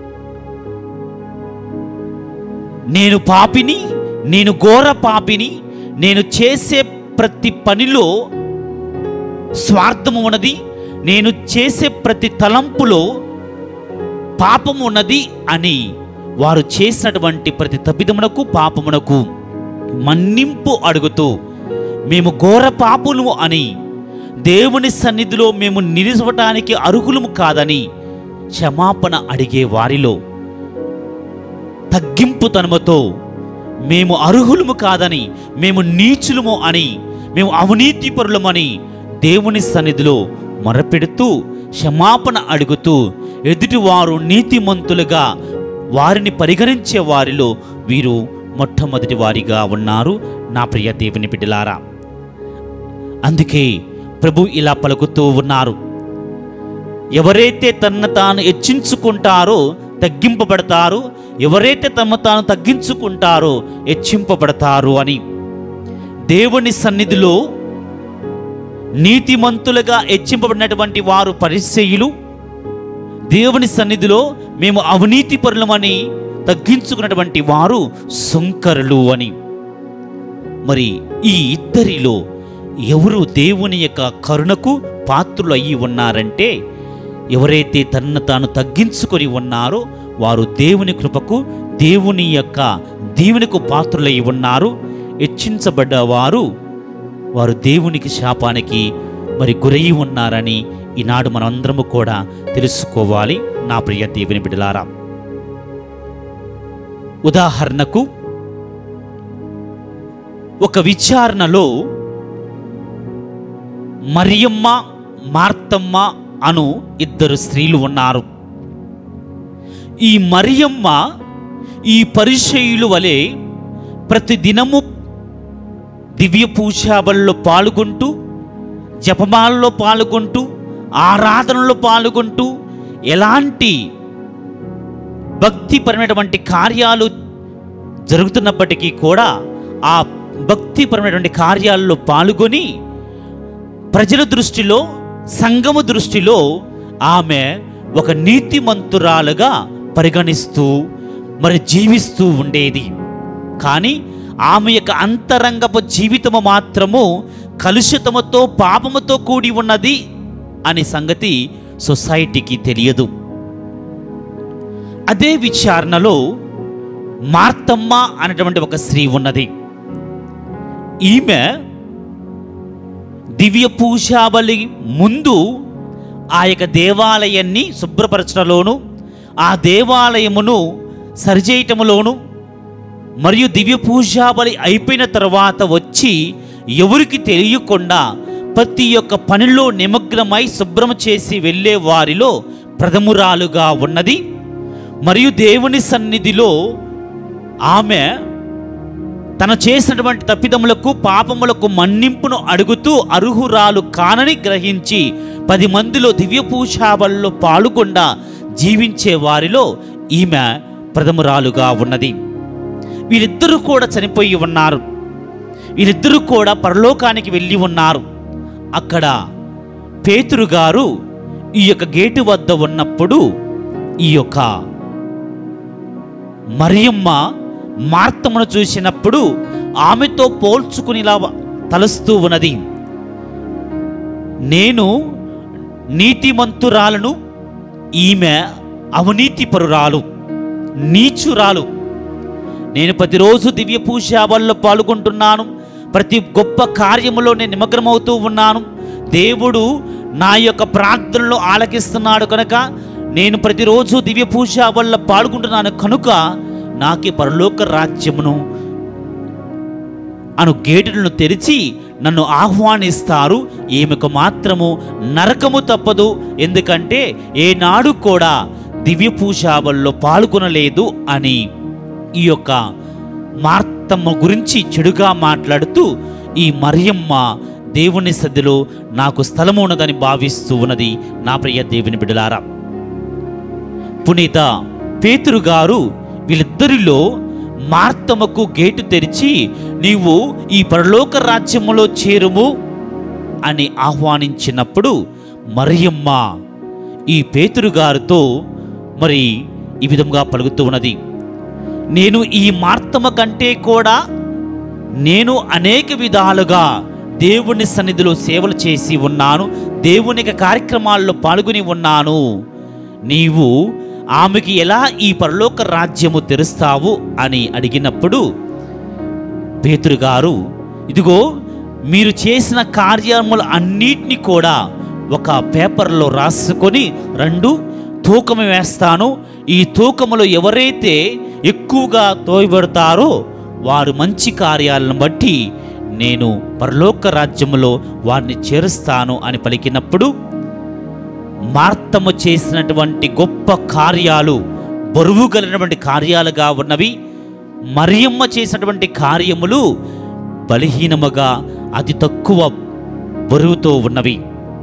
నేను పాపిని నేను ఘోర పాపిని నేను చేసే ప్రతి పనిలో స్వార్థము ఉన్నది నేను చేసే ప్రతి తలంపులో పాపము ఉన్నది అని వారు చేసినటువంటి ప్రతి తప్పిదమునకు పాపమునకు మన్నింపు అడుగుతూ మేము ఘోర పాపులము అని దేవుని సన్నిధిలో మేము నిలిచవటానికి అర్హులము కాదని క్షమాపణ అడిగే వారిలో తగ్గింపుతనముతో మేము అర్హులము కాదని మేము నీచులము అని మేము అవినీతిపరులమని దేవుని సన్నిధిలో మొరపెడుతూ క్షమాపణ అడుగుతూ ఎదుటివారు నీతిమంతులుగా వారిని పరిగణించే వారిలో వీరు మొట్టమొదటి వారిగా ఉన్నారు నా ప్రియ దేవుని బిడ్డలారా అందుకే ప్రభు ఇలా పలుకుతూ ఉన్నారు ఎవరైతే తన తాను హెచ్చించుకుంటారో తగ్గింపబడతారు ఎవరైతే తమ తాను తగ్గించుకుంటారో హెచ్చింపబడతారు అని దేవుని సన్నిధిలో నీతిమంతులుగా హెచ్చింపబడినటువంటి వారు పరిచయులు దేవుని సన్నిధిలో మేము అవినీతి పరులమని తగ్గించుకున్నటువంటి వారు సుంకరులు అని మరి ఈ ఇద్దరిలో ఎవరు దేవుని యొక్క కరుణకు పాత్రులు అయ్యి ఉన్నారంటే ఎవరైతే తనను తాను తగ్గించుకొని ఉన్నారో వారు దేవుని కృపకు దేవుని యొక్క దీవెనకు పాత్రులై ఉన్నారు హెచ్చించబడ్డ వారు వారు దేవునికి శాపానికి మరి గురయి ఉన్నారని ఈనాడు మనందరము కూడా తెలుసుకోవాలి నా ప్రియ దేవుని బిడ్డలారా ఉదాహరణకు ఒక విచారణలో మరియమ్మ మార్తమ్మ అను ఇద్దరు స్త్రీలు ఉన్నారు ఈ మరియమ్మ ఈ పరిచయులు వలె ప్రతిదినము దివ్య పూజాబల్లో పాల్గొంటూ జపమాలలో పాల్గొంటూ ఆరాధనలో పాల్గొంటూ ఎలాంటి భక్తిపరమైనటువంటి కార్యాలు జరుగుతున్నప్పటికీ కూడా ఆ భక్తిపరమైనటువంటి కార్యాల్లో పాల్గొని ప్రజల దృష్టిలో సంఘము దృష్టిలో ఆమె ఒక నీతిమంతురాలుగా పరిగణిస్తూ మరి జీవిస్తూ ఉండేది కానీ ఆమె యొక్క అంతరంగపు జీవితము మాత్రము కలుషితముతో పాపముతో కూడి ఉన్నది అనే సంగతి సొసైటీకి తెలియదు అదే విచారణలో మార్తమ్మ అనేటువంటి ఒక స్త్రీ ఉన్నది ఈమె దివ్య పూజాబలి ముందు ఆ యొక్క దేవాలయాన్ని శుభ్రపరచడంలోను ఆ దేవాలయమును సరిచేయటములోను మరియు దివ్య పూజాబలి అయిపోయిన తర్వాత వచ్చి ఎవరికి తెలియకుండా ప్రతి ఒక్క పనిలో నిమగ్నమై శుభ్రం చేసి వెళ్ళే వారిలో ప్రథమురాలుగా ఉన్నది మరియు దేవుని సన్నిధిలో ఆమె తను చేసినటువంటి తప్పిదములకు పాపములకు మన్నింపును అడుగుతూ అర్హురాలు కానని గ్రహించి పది మందిలో దివ్య పూజాబల్లో పాల్గొండా జీవించే వారిలో ఈమె ప్రథమురాలుగా ఉన్నది వీరిద్దరూ కూడా చనిపోయి ఉన్నారు వీరిద్దరూ కూడా పరలోకానికి వెళ్ళి ఉన్నారు అక్కడ పేతురు గారు ఈ యొక్క గేటు వద్ద ఉన్నప్పుడు ఈ యొక్క మరియమ్మ మార్తమును చూసినప్పుడు ఆమెతో పోల్చుకునిలా తలుస్తూ ఉన్నది నేను నీతిమంతురాలను ఈమె అవినీతిపరురాలు నీచురాలు నేను ప్రతిరోజు దివ్య పూజాబల్లో పాల్గొంటున్నాను ప్రతి గొప్ప కార్యములో నేను నిమగ్నమవుతూ ఉన్నాను దేవుడు నా యొక్క ప్రార్థనలో ఆలకిస్తున్నాడు కనుక నేను ప్రతిరోజు దివ్య పూజాబల్లో పాల్గొంటున్నాను కనుక నాకే పరలోక రాజ్యమును అను గేటులను తెరిచి నన్ను ఆహ్వానిస్తారు ఈమెకు మాత్రము నరకము తప్పదు ఎందుకంటే ఏనాడు కూడా దివ్య పూజాబల్లో పాల్గొనలేదు అని ఈ యొక్క మార్తమ్మ గురించి చెడుగా మాట్లాడుతూ ఈ మరియమ్మ దేవుని సద్దిలో నాకు స్థలము ఉన్నదని భావిస్తూ ఉన్నది నా ప్రియ దేవుని బిడలారా పునీత పేతురు గారు వీళ్ళిద్దరిలో మార్తమ్మకు గేటు తెరిచి నీవు ఈ పరలోక రాజ్యములో చేరుము అని ఆహ్వానించినప్పుడు మరియమ్మ ఈ పేతురు గారితో మరి ఈ విధంగా పలుకుతూ ఉన్నది నేను ఈ మార్తమ కంటే కూడా నేను అనేక విధాలుగా దేవుని సన్నిధిలో సేవలు చేసి ఉన్నాను దేవుని యొక్క కార్యక్రమాల్లో పాల్గొని ఉన్నాను నీవు ఆమెకి ఎలా ఈ పరలోక రాజ్యము తెరుస్తావు అని అడిగినప్పుడు పేతురు గారు ఇదిగో మీరు చేసిన కార్యములు అన్నిటినీ కూడా ఒక పేపర్లో రాసుకొని రెండు తూకం వేస్తాను ఈ తూకములో ఎవరైతే ఎక్కువగా తోయబడతారో వారు మంచి కార్యాలను బట్టి నేను పరలోక రాజ్యములో వారిని చేరుస్తాను అని పలికినప్పుడు మార్తము చేసినటువంటి గొప్ప కార్యాలు బరువు కలిగినటువంటి కార్యాలుగా ఉన్నవి మరియమ్మ చేసినటువంటి కార్యములు బలహీనముగా అతి తక్కువ బరువుతో ఉన్నవి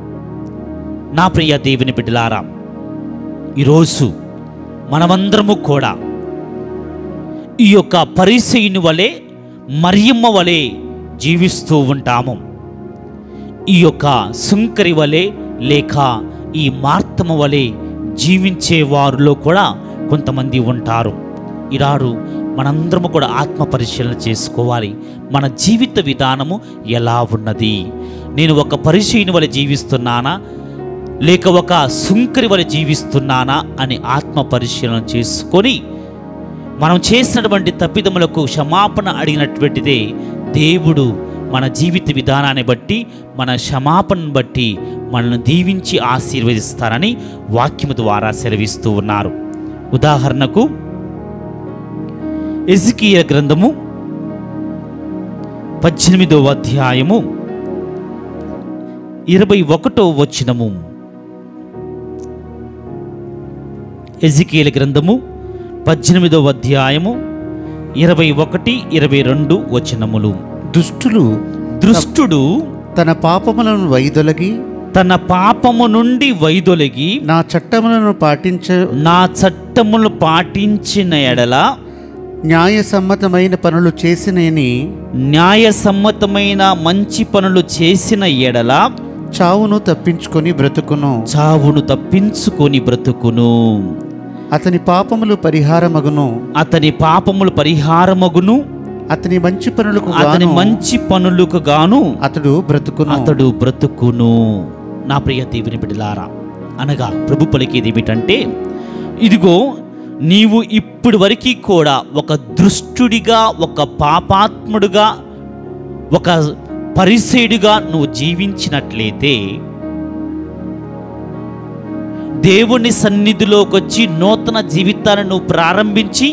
నా ప్రియ దేవుని బిడ్డలారా ఈరోజు మనమందరము కూడా ఈ యొక్క పరిసయుని వలె మరియమ్మ వలె జీవిస్తూ ఉంటాము ఈ యొక్క సుంకరి వలె లేక ఈ మార్తమ వలె జీవించే వారిలో కూడా కొంతమంది ఉంటారు ఈనాడు మనందరము కూడా ఆత్మ పరిశీలన చేసుకోవాలి మన జీవిత విధానము ఎలా ఉన్నది నేను ఒక పరిశీలన వలె జీవిస్తున్నానా లేక ఒక సుంకరి వలె జీవిస్తున్నానా అని ఆత్మ పరిశీలన చేసుకొని మనం చేసినటువంటి తప్పిదములకు క్షమాపణ అడిగినటువంటిదే దేవుడు మన జీవిత విధానాన్ని బట్టి మన క్షమాపణను బట్టి మనల్ని దీవించి ఆశీర్వదిస్తారని వాక్యము ద్వారా సెలవిస్తూ ఉన్నారు ఉదాహరణకు ఎజికియ గ్రంథము పద్దెనిమిదవ అధ్యాయము ఇరవై ఒకటో వచనము ఎజికియల గ్రంథము పద్దెనిమిదవ అధ్యాయము ఇరవై ఒకటి ఇరవై రెండు వచనములు దుష్టులు దృష్టుడు తన పాపములను వైదొలగి తన పాపము నుండి వైదొలిగి నా చట్టములను పాటించ నా చట్టములు పాటించిన ఎడల న్యాయసమ్మతమైన పనులు చేసినని న్యాయసమ్మతమైన మంచి పనులు చేసిన ఎడల చావును తప్పించుకొని బ్రతుకును చావును తప్పించుకొని బ్రతుకును అతని పాపములు పరిహారమగును అతని పాపములు పరిహారమగును అతని మంచి పనులకు అతని గాను మంచి పనులకు గాను అతడు బ్రతుకును అతడు బ్రతుకును నా ప్రియ దేవుని బిడ్డలారా అనగా ప్రభు పలికేది ఏమిటంటే ఇదిగో నీవు ఇప్పటి వరకు కూడా ఒక దృష్టుడిగా ఒక పాపాత్ముడుగా ఒక పరిసేయుడిగా నువ్వు జీవించినట్లయితే దేవుని సన్నిధిలోకి వచ్చి నూతన జీవితాన్ని నువ్వు ప్రారంభించి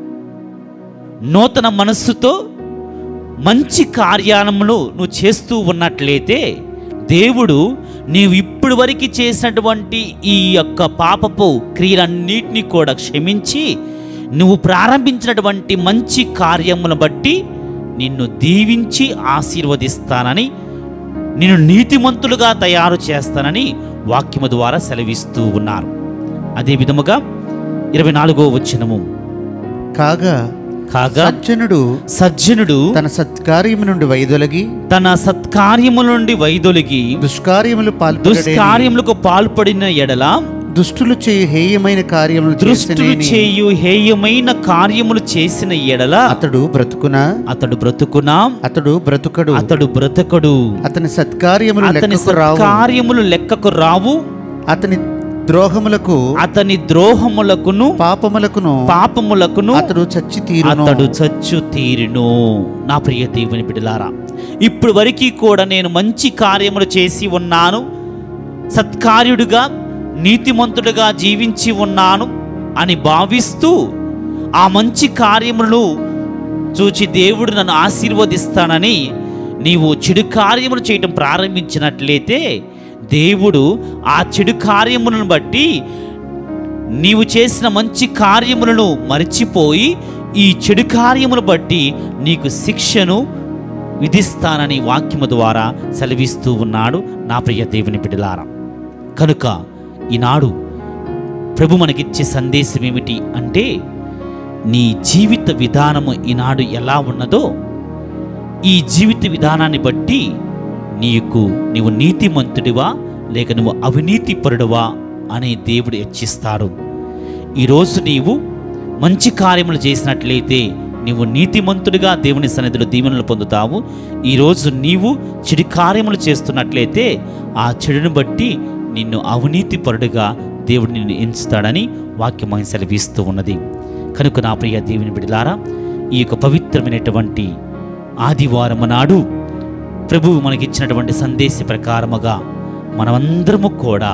నూతన మనస్సుతో మంచి కార్యాలములు నువ్వు చేస్తూ ఉన్నట్లయితే దేవుడు నీవు ఇప్పటి వరకు చేసినటువంటి ఈ యొక్క పాపపు క్రియలన్నిటినీ కూడా క్షమించి నువ్వు ప్రారంభించినటువంటి మంచి కార్యములను బట్టి నిన్ను దీవించి ఆశీర్వదిస్తానని నిన్ను నీతిమంతులుగా తయారు చేస్తానని వాక్యము ద్వారా సెలవిస్తూ ఉన్నారు అదే విధముగా ఇరవై నాలుగో వచ్చినము కాగా కాగా సజ్జనుడు సజ్జనుడు తన సత్కార్యము నుండి వైదొలగి తన సత్కార్యముల నుండి వైదొలిగి దుష్కార్యములు పాల్పడే దుష్కార్యములకు పాల్పడిన ఎడల దుష్టులు చేయు హేయమైన కార్యములు దృష్టులు చేసినేని చేయు హేయమైన కార్యములు చేసిన ఎడల అతడు బ్రతుకునా అతడు బ్రతుకునా అతడు బ్రతుకడు అతడు బ్రతకడు అతని సత్కార్యములు అతని లెక్కకు రావు కార్యములు లెక్కకు రావు అతని ద్రోహములకు అతని ద్రోహములకును పాపములకును పాపములకును అతడు చచ్చి తీరును అతడు చచ్చు తీరును నా ప్రియ దేవుని బిడ్డలారా ఇప్పుడు వరకు కూడా నేను మంచి కార్యములు చేసి ఉన్నాను సత్కార్యుడిగా నీతిమంతుడిగా జీవించి ఉన్నాను అని భావిస్తూ ఆ మంచి కార్యములను చూచి దేవుడు నన్ను ఆశీర్వదిస్తానని నీవు చెడు కార్యములు చేయటం ప్రారంభించినట్లయితే దేవుడు ఆ చెడు కార్యములను బట్టి నీవు చేసిన మంచి కార్యములను మరిచిపోయి ఈ చెడు కార్యములు బట్టి నీకు శిక్షను విధిస్తానని వాక్యము ద్వారా సెలవిస్తూ ఉన్నాడు నా ప్రియ దేవుని బిడ్డలారా కనుక ఈనాడు ప్రభు మనకిచ్చే సందేశం ఏమిటి అంటే నీ జీవిత విధానము ఈనాడు ఎలా ఉన్నదో ఈ జీవిత విధానాన్ని బట్టి నీకు నీవు నీతిమంతుడివా లేక నువ్వు అవినీతి పరుడువా అని దేవుడు హెచ్చిస్తాడు ఈరోజు నీవు మంచి కార్యములు చేసినట్లయితే నీవు నీతిమంతుడిగా దేవుని సన్నిధిలో దీవెనలు పొందుతావు ఈరోజు నీవు చెడు కార్యములు చేస్తున్నట్లయితే ఆ చెడును బట్టి నిన్ను అవినీతి పరుడుగా దేవుడు నిన్ను ఎంచుతాడని వాక్యం ఆయన సెలవిస్తూ ఉన్నది కనుక నా ప్రియ దేవుని బిడ్డలారా ఈ యొక్క పవిత్రమైనటువంటి ఆదివారం నాడు ప్రభువు మనకిచ్చినటువంటి సందేశ ప్రకారముగా మనమందరము కూడా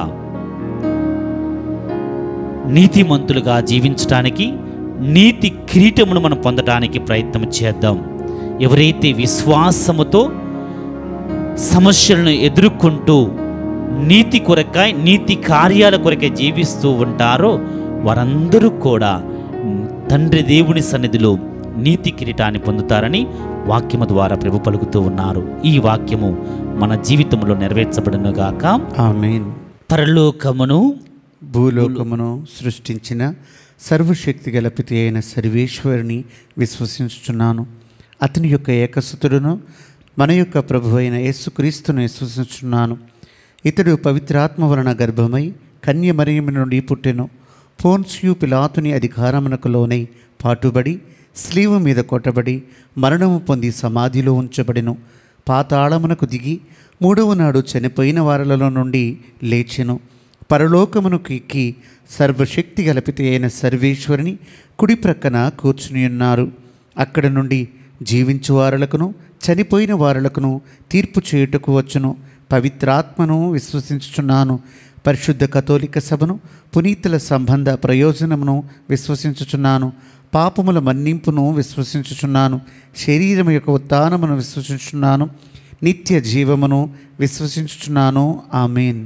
నీతిమంతులుగా జీవించటానికి నీతి కిరీటమును మనం పొందటానికి ప్రయత్నం చేద్దాం ఎవరైతే విశ్వాసముతో సమస్యలను ఎదుర్కొంటూ నీతి కొరకై నీతి కార్యాల కొరకై జీవిస్తూ ఉంటారో వారందరూ కూడా తండ్రి దేవుని సన్నిధిలో నీతి కిరీటాన్ని పొందుతారని వాక్యము ద్వారా ప్రభు పలుకుతూ ఉన్నారు ఈ వాక్యము మన జీవితంలో నెరవేర్చబడునుగాక ఆమేన్ పరలోకమును భూలోకమును సృష్టించిన సర్వశక్తి గల పితి అయిన సర్వేశ్వరుని విశ్వసించుచున్నాను అతని యొక్క ఏకసుతుడును మన యొక్క ప్రభు అయిన యేసుక్రీస్తును విశ్వసించుచున్నాను ఇతడు పవిత్రాత్మ వలన గర్భమై కన్యమరియము నుండి పుట్టెను పోన్స్యు పిలాతుని అధికారమునకు లోనై పాటుబడి స్లీవు మీద కొట్టబడి మరణము పొంది సమాధిలో ఉంచబడెను పాతాళమునకు దిగి మూడవ నాడు చనిపోయిన వారలలో నుండి లేచెను పరలోకమునకు ఎక్కి సర్వశక్తి గలపితే అయిన సర్వేశ్వరుని కుడి ప్రక్కన కూర్చుని ఉన్నారు అక్కడ నుండి జీవించు వారలకును చనిపోయిన వారలకును తీర్పు చేయుటకు వచ్చును పవిత్రాత్మను విశ్వసించుచున్నాను పరిశుద్ధ కథోలిక సభను పునీతుల సంబంధ ప్రయోజనమును విశ్వసించుచున్నాను పాపముల మన్నింపును విశ్వసించుచున్నాను శరీరం యొక్క ఉత్థానమును విశ్వసించుచున్నాను నిత్య జీవమును విశ్వసించుచున్నాను ఆమెన్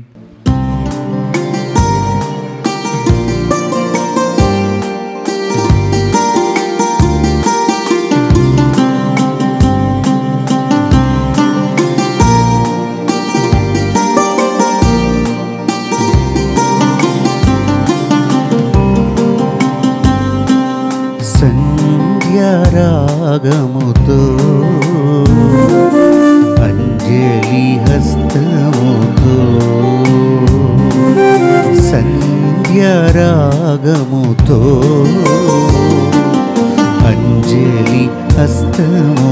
సంధ్యారాగముతో అంజలి హస్తముతో సంధ్యారాగముతో అంజలి హస్తముతో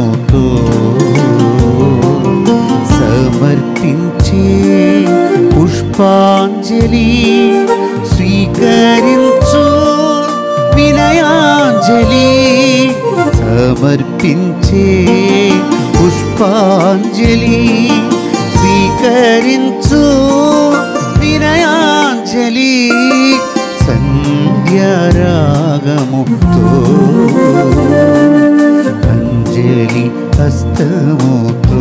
పుష్పాంజలి స్వీకరించు వినయాంజలి సంధ్యారాగముతో అంజలి హస్తముతో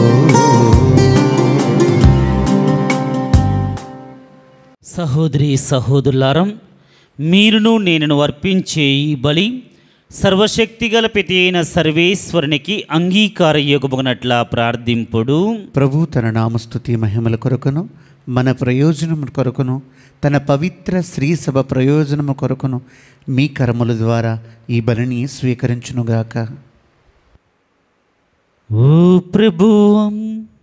సహోదరి సహోదరులారం మీరును నేనును అర్పించే ఈ బలి సర్వశక్తిగల పితి అయిన సర్వేశ్వరునికి అంగీకార యోగమునట్ల ప్రార్థింపుడు ప్రభు తన నామస్తుతి మహిమల కొరకును మన ప్రయోజనము కొరకును తన పవిత్ర శ్రీ సభ ప్రయోజనము కొరకును మీ కర్మల ద్వారా ఈ బలిని స్వీకరించునుగాక ఓ ప్రభువం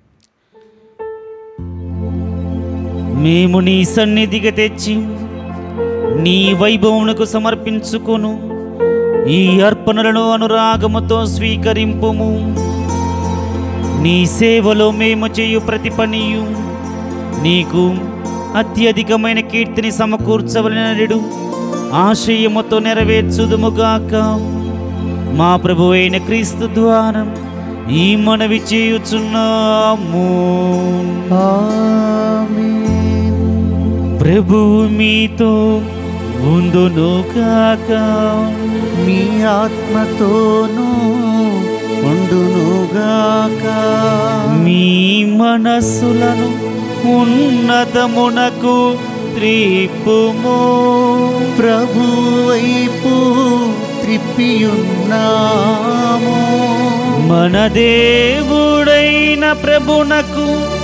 మేము నీ సన్నిధికి తెచ్చి నీ వైభవమునకు సమర్పించుకొను ఈ అర్పణలను అనురాగముతో స్వీకరింపుము నీ సేవలో మేము చేయు ప్రతి పనియు నీకు అత్యధికమైన కీర్తిని సమకూర్చవలనడు ఆశయముతో నెరవేర్చుదుముగాక మా ప్రభు అయిన క్రీస్తు ద్వారా ఈ మనవి చేయుచున్నాము ప్రభు మీతో ఉందును కాక మీ ఆత్మతోనూ ఉండునుగాక మీ మనస్సులను ఉన్నతమునకు త్రిప్పుము ప్రభు వైపు త్రిప్పియున్నాము మన దేవుడైన ప్రభునకు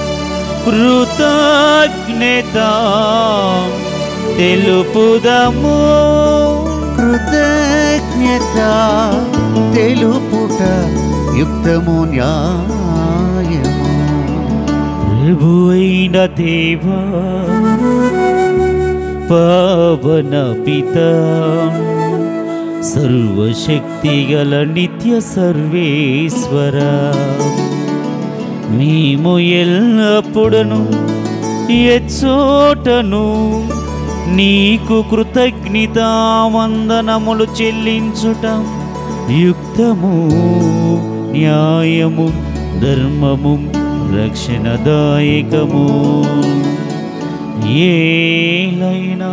కృతజ్ఞత తెలుపుదము కృతజ్ఞత తెలుపుట యుక్తము న్యాయము ప్రభు అయిన దేవా పవన పిత సర్వశక్తిగల నిత్య సర్వేశ్వర మేము ఎల్లప్పుడను ఎచ్చోటను నీకు కృతజ్ఞత వందనములు చెల్లించుట యుక్తము న్యాయము ధర్మము రక్షణదాయకము ఏలైనా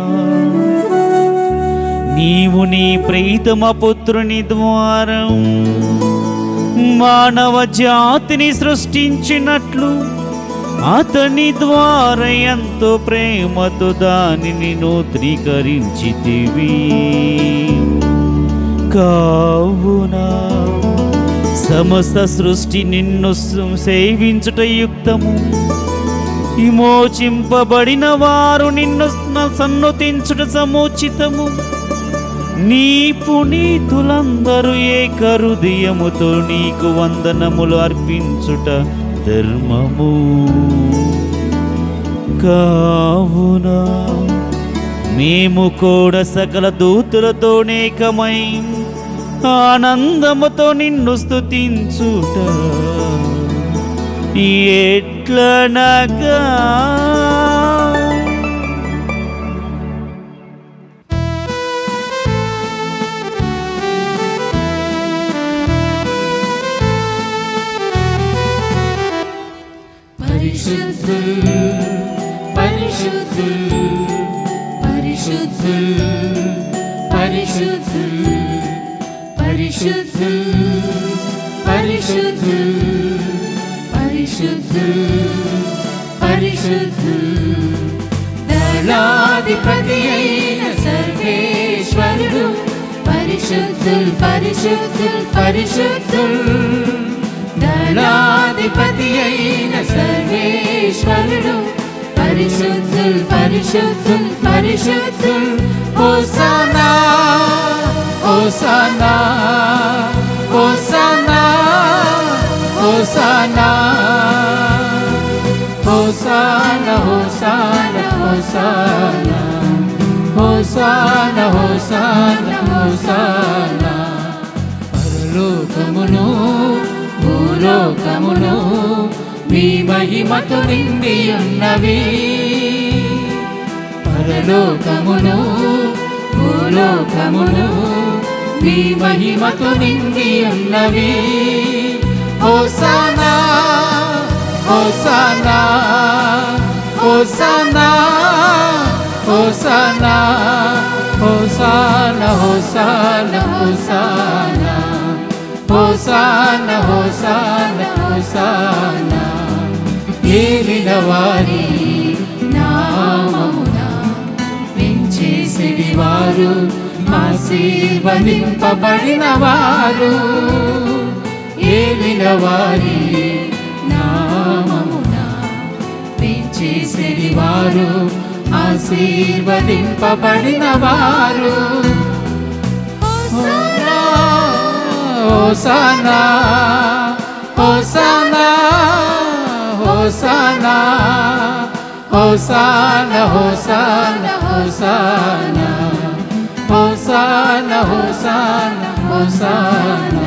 నీవు నీ ప్రీతమ పుత్రుని ద్వారా మానవ జాతిని సృష్టించినట్లు అతని ద్వారా ఎంతో ప్రేమతో దానిని నూత్రీకరించితివి కావున సమస్త సృష్టి నిన్ను సేవించుట యుక్తము విమోచింపబడిన వారు నిన్ను సన్నుతించుట సముచితము నీ పునీతులందరూ ఏక హృదయముతో నీకు వందనములు అర్పించుట ధర్మము కావున మేము కూడా సకల దూతులతోనేకమై ఆనందముతో నిన్ను స్తుతించుట ఎట్లనగా పరిశుద్ధుల్ పరిశుద్ధుల్ పరిశుద్ధుల్ పరిశుద్ధుల్ పరిశుద్ధుల్ పరిశుద్ధుల్ పరిశుద్ధుల్ పరిశుద్ధుల్ దళాధిపతి అయిన సర్వేశ్వరుడు పరిశుద్ధుల్ పరిశుద్ధుల్ పరిశుద్ధుల్ దళాధిపతి అయిన సర్వేశ్వరుడు పరిశుద్ధుల్ పరిశుద్ధుల్ పరిశుద్ధుల్ హోసానా హోసానా హోసానా హోసానా హోసానా హోసానా హోసానా హోసానా హోసానా హోసానా పరలోకమును భూలోకమును మీ మహిమతో నిండి ఉన్నవి పరలోకమును భూలోకమును మీ మహిమతో నిండి ఉన్నవి హోసానా హోసనా హోసనా హోసనా హోసనా హోసనా హోసనా హోసనా హోసనా హోసనా ఏలిన వారి నామమున పెంచేసిడి వారు ఆశీర్వదింపబడిన వారు ఏలిన వారి నామమున పెంచేసిడి వారు ఆశీర్వదింపబడిన వారు హోసనా హోసనా హోసనా హోసనా హోసనా హోసనా హోసనా హోసనా హోసనా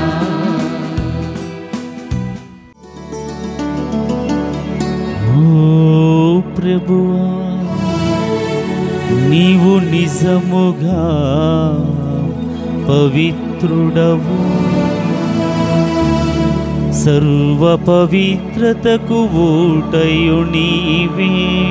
ఓ ప్రభువా నీవు నిజముగా పవిత్రుడవు సర్వ పవిత్రతకు ఊటయు నీవే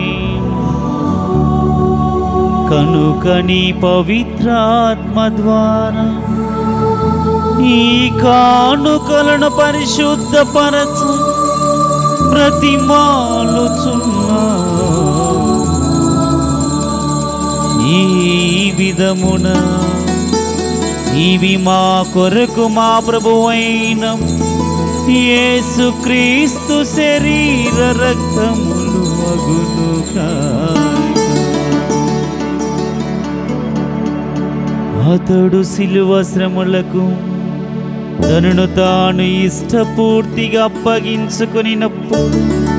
కనుక నీ పవిత్రాత్మ ద్వారా ఈ కానుకలను పరిశుద్ధపరచు ప్రతిమాలుచున్నా ఈ విధమున ఇవి మా కొరకు మా ప్రభువైన యేసుక్రీస్తు శరీర రక్తములు అగునుగా అతడు సిలువ శ్రమలకు తనను తాను ఇష్టపూర్తిగా అప్పగించుకొనినప్పుడు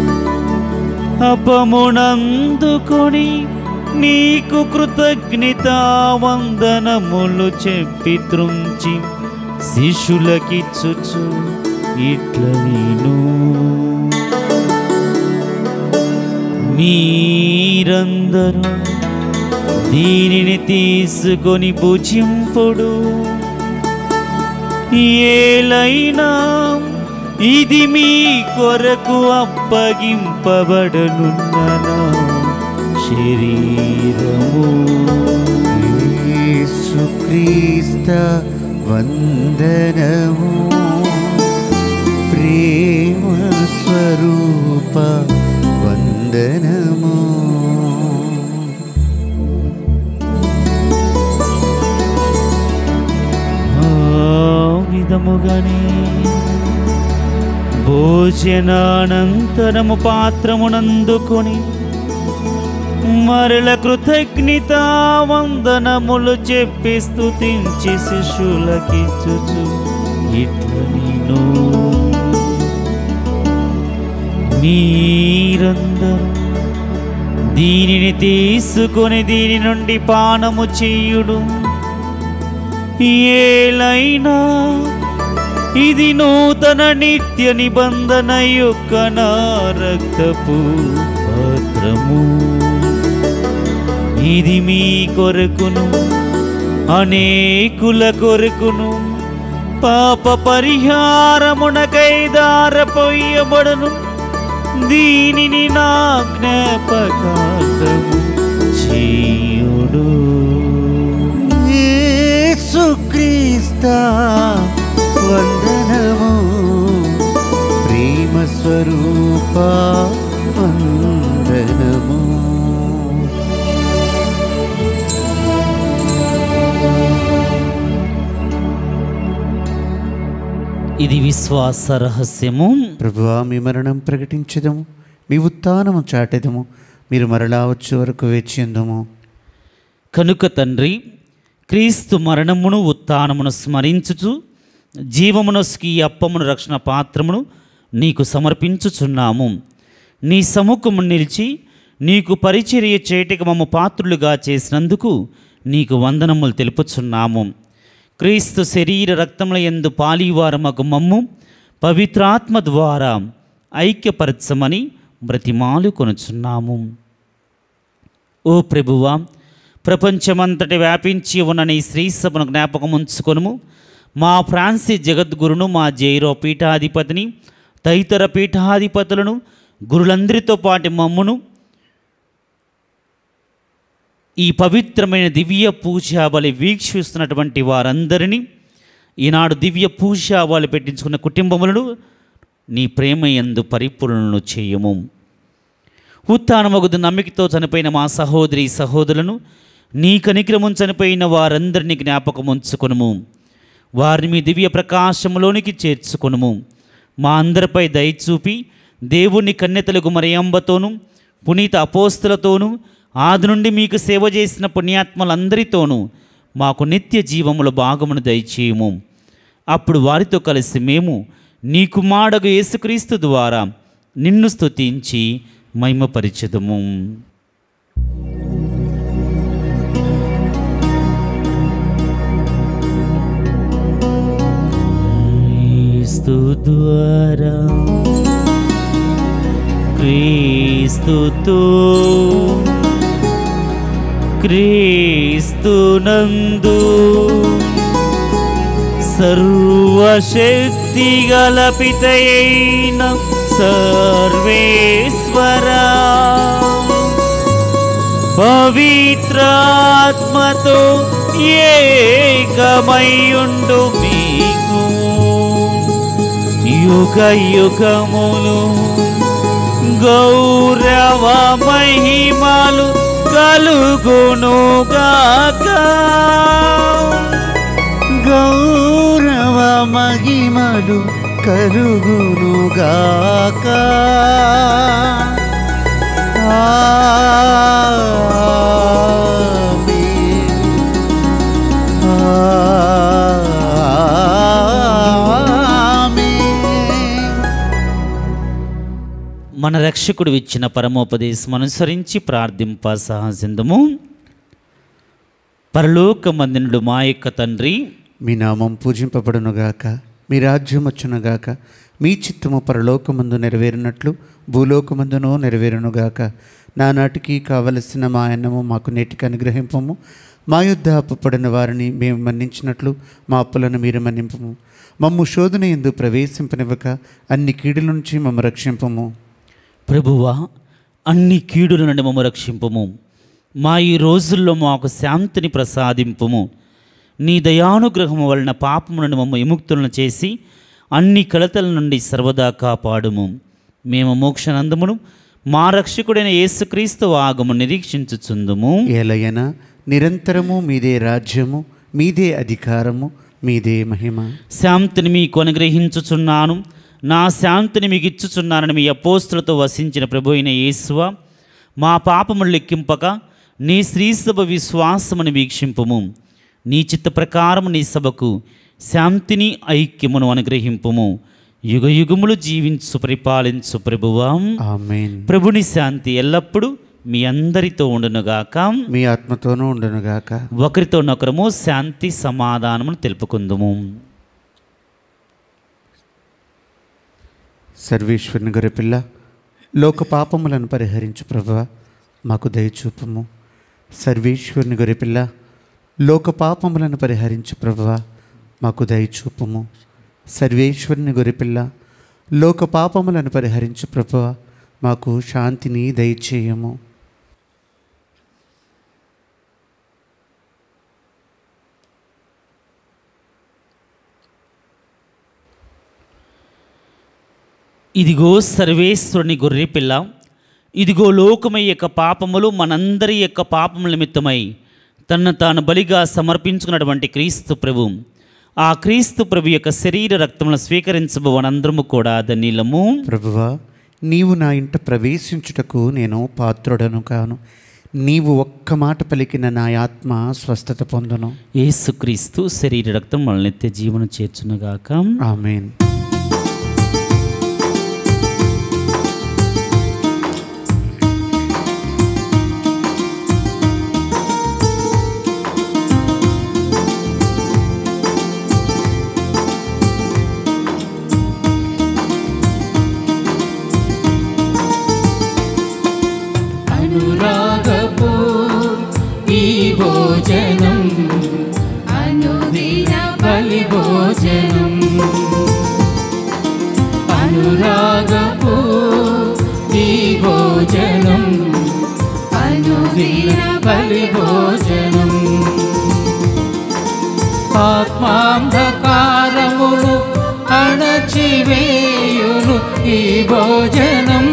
అపమునందుకొని నీకు కృతజ్ఞత వందనములు చెప్పి త్రుంచి శిష్యులకిచ్చుచు ఇట్ల నేను మీరందరూ దీనిని తీసుకొని భుజింపుడు ఏలైనా ఇది మీ కొరకు అప్పగింపబడనున్న నా శరీరము యేసుక్రీస్త వందనము ప్రేమ స్వరూప వందనము ఆ విధముగానే భోజనానంతరము పాత్రమునందుకొని మరల కృతజ్ఞత వందనములు చెప్పి స్తుతించి శిష్యులకిచ్చుచు ఇట్ల నేను మీరందరూ దీనిని తీసుకొని దీని నుండి పానము చేయుడు ఏలైనా ఇది నూతన నిత్య నిబంధన యొక్క నా రక్తపు పాత్రము ఇది మీ కొరకును అనేకుల కొరకును పాప పరిహారమునకై దారపోయబడును దీనిని నా జ్ఞాపకార్థము చేయుడు యేసుక్రీస్త వందనము ప్రేమ స్వరూప వందనము ఇది విశ్వాస రహస్యము ప్రభువా మీ మరణం ప్రకటించదము మీ ఉత్థానము చాటెదము మీరు మరలా వచ్చే వరకు వేచిందము కనుక తండ్రి క్రీస్తు మరణమును ఉత్థానమును స్మరించుచు జీవమునస్కి ఈ అప్పమును రక్షణ పాత్రమును నీకు సమర్పించుచున్నాము నీ సముఖము నిలిచి నీకు పరిచర్య చేయటకు మమ్మ పాత్రులుగా చేసినందుకు నీకు వందనములు తెలుపుచున్నాము క్రీస్తు శరీర రక్తముల ఎందు పాలివారమగు మమ్ము పవిత్రాత్మ ద్వారా ఐక్యపరచమని బ్రతిమాలు కొనుచున్నాము ఓ ప్రభువా ప్రపంచమంతటి వ్యాపించి ఉన్న నీ శ్రీ సభను జ్ఞాపకం ఉంచుకొనుము మా ఫ్రాన్సిస్ జగద్గురును మా జైరో పీఠాధిపతిని తదితర పీఠాధిపతులను గురులందరితో పాటు మమ్మును ఈ పవిత్రమైన దివ్య పూజా బలి వీక్షిస్తున్నటువంటి వారందరినీ ఈనాడు దివ్య పూజా బలి పెట్టించుకున్న కుటుంబములను నీ ప్రేమ యందు పరిపూర్ణను చేయము ఉత్తానమగుదు నమ్మికతో చనిపోయిన మా సహోదరి సహోదరులను నీ కనిక్రమం చనిపోయిన వారందరినీ జ్ఞాపకం ఉంచుకొనుము వారిని మీ దివ్య ప్రకాశములోనికి చేర్చుకొనుము మా అందరిపై దయ చూపి దేవుని కన్యతలకు మరియంబతోనూ పునీత అపోస్తులతోనూ ఆది నుండి మీకు సేవ చేసిన పుణ్యాత్మలందరితోనూ మాకు నిత్య జీవముల భాగమును దయచేయము అప్పుడు వారితో కలిసి మేము నీ కుమారుడు యేసుక్రీస్తు ద్వారా నిన్ను స్తుతించి మహిమపరిచదము క్రీస్తు ద్వారా క్రీస్తుతో క్రీస్తునందు సర్వశక్తి గలపితయైన సర్వేశ్వరా పవిత్రాత్మతో ఏకమయ్యుండు మీకు యుగ యుగములు గౌరవ మహిమలు కలుగునుగాక గౌరవ మహిమలు కలుగునుగాక ఆమేన్. ఆమేన్. మన రక్షకుడు ఇచ్చిన పరమోపదేశం అనుసరించి ప్రార్థింప సహసిందము పరలోకమందినుడు మా యొక్క తండ్రి మీ నామం పూజింపబడునుగాక మీ రాజ్యం వచ్చునుగాక మీ చిత్తము పరలోకమందు నెరవేరినట్లు భూలోకమందును నెరవేరునుగాక నానాటికి కావలసిన మా అన్నము మాకు నేటికి అనుగ్రహింపము మా యుద్ధ అప్పుపడిన వారిని మేము మన్నించినట్లు మా అప్పులను మీరు మన్నింపము మమ్ము శోధన ఎందు ప్రవేశింపనివ్వక అన్ని కీడుల నుంచి మమ్మ రక్షింపము ప్రభువా అన్ని కీడుల నుండి మమ్మ రక్షింపుము మా ఈ రోజుల్లో మాకు శాంతిని ప్రసాదింపుము నీ దయానుగ్రహము వలన పాపము నుండి మమ్మ విముక్తులను చేసి అన్ని కలతల నుండి సర్వదా కాపాడుము మేము మోక్షనందమును మా రక్షకుడైన యేసుక్రీస్తు ఆగము నిరీక్షించుచుందుము ఏలయన నిరంతరము మీదే రాజ్యము మీదే అధికారము మీదే మహిమ శాంతిని మీకు అనుగ్రహించుచున్నాను నా శాంతిని మీకు ఇచ్చుచున్నానని మీ అపోస్తులతో వసించిన ప్రభు అయిన యేసువ మా పాపములు లెక్కింపక నీ శ్రీసభ విశ్వాసమును వీక్షింపుము నీ చిత్త ప్రకారము నీ సభకు శాంతిని ఐక్యమును అనుగ్రహింపుము యుగ యుగములు జీవించు పరిపాలించు ప్రభువాం ఆమెన్ ప్రభుని శాంతి ఎల్లప్పుడూ మీ అందరితో ఉండునుగాక మీ ఆత్మతోనూ ఉండునుగాక ఒకరితోనొకరము శాంతి సమాధానమును తెలుపుకుందుము సర్వేశ్వరుని గొర్రెపిల్ల లోక పాపములను పరిహరించు ప్రభువ మాకు దయచూపము సర్వేశ్వరుని గొర్రెపిల్ల లోక పాపములను పరిహరించు ప్రభువ మాకు దయచూపము సర్వేశ్వరుని గొర్రెపిల్ల లోక పాపములను పరిహరించు ప్రభువ మాకు శాంతిని దయచేయము ఇదిగో సర్వేశ్వరుని గొర్రె పిల్ల ఇదిగో లోకమై యొక్క పాపములు మనందరి యొక్క పాపముల నిమిత్తమై తన్ను తాను బలిగా సమర్పించుకున్నటువంటి క్రీస్తు ప్రభు ఆ క్రీస్తు ప్రభు యొక్క శరీర రక్తములను స్వీకరించబోవనందరము కూడా ధన్యులము ప్రభువా నీవు నా ఇంట ప్రవేశించుటకు నేను పాత్రుడను కాను నీవు ఒక్క మాట పలికిన నా ఆత్మ స్వస్థత పొందును యేసుక్రీస్తు శరీర రక్తం మన నిత్య జీవనం చేర్చునుగాక ఆమెన్ అనురాగపు ఈ భోజనం అనుదిన బలి భోజనం అనురాగపు భోజనం ఆత్మాంధకారమును అణచివేయును ఈ భోజనం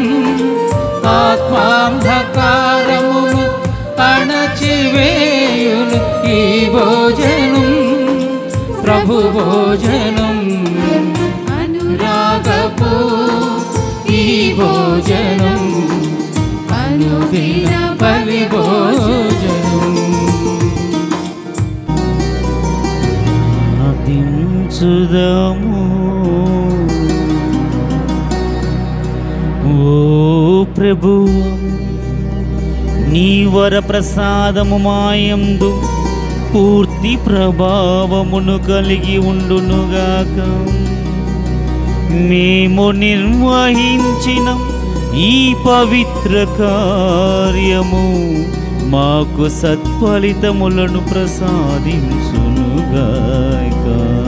ఆత్మాంధకారమును అణచివేయును ఈ భోజనం ప్రభు భోజనం అనురాగపు ఈ భోజనం అనుదిన బలి భోజనం ప్రార్థించుదము ఓ ప్రభు నీ వర ప్రసాదము మాయందు పూర్తి ప్రభావమును కలిగి ఉండునుగాక మేము నిర్వహించిన ఈ పవిత్ర కార్యము మాకు సత్ఫలితములను ప్రసాదించునుగాక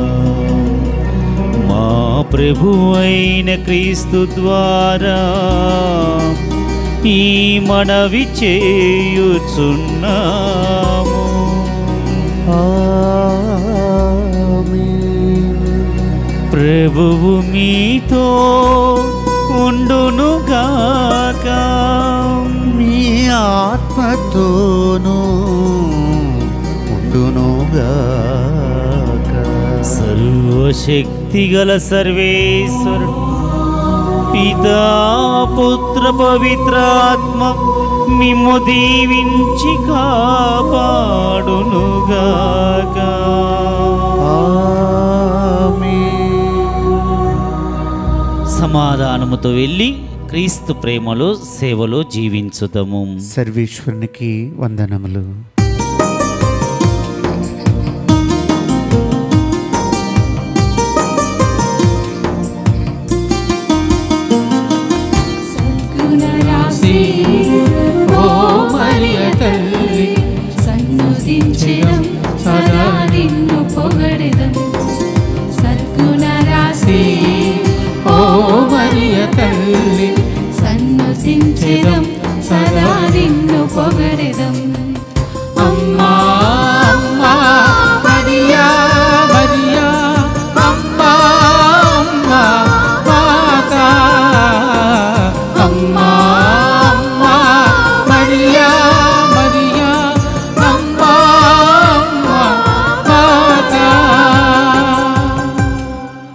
మా ప్రభు అయిన క్రీస్తు ద్వారా ఈ మనవి చేయుచున్నాము ప్రభువు మీతో ఉండునుగాక మీ ఆత్మతోనూ ఉండునుగాక సర్వశక్తిగల సర్వేశ్వరుడు పితా పుత్ర పవిత్రాత్మ మిమ్ము దీవించి కాపాడునుగాక సమాధానముతో వెళ్ళి క్రీస్తు ప్రేమలో సేవలో జీవించుదము సర్వేశ్వరునికి వందనములు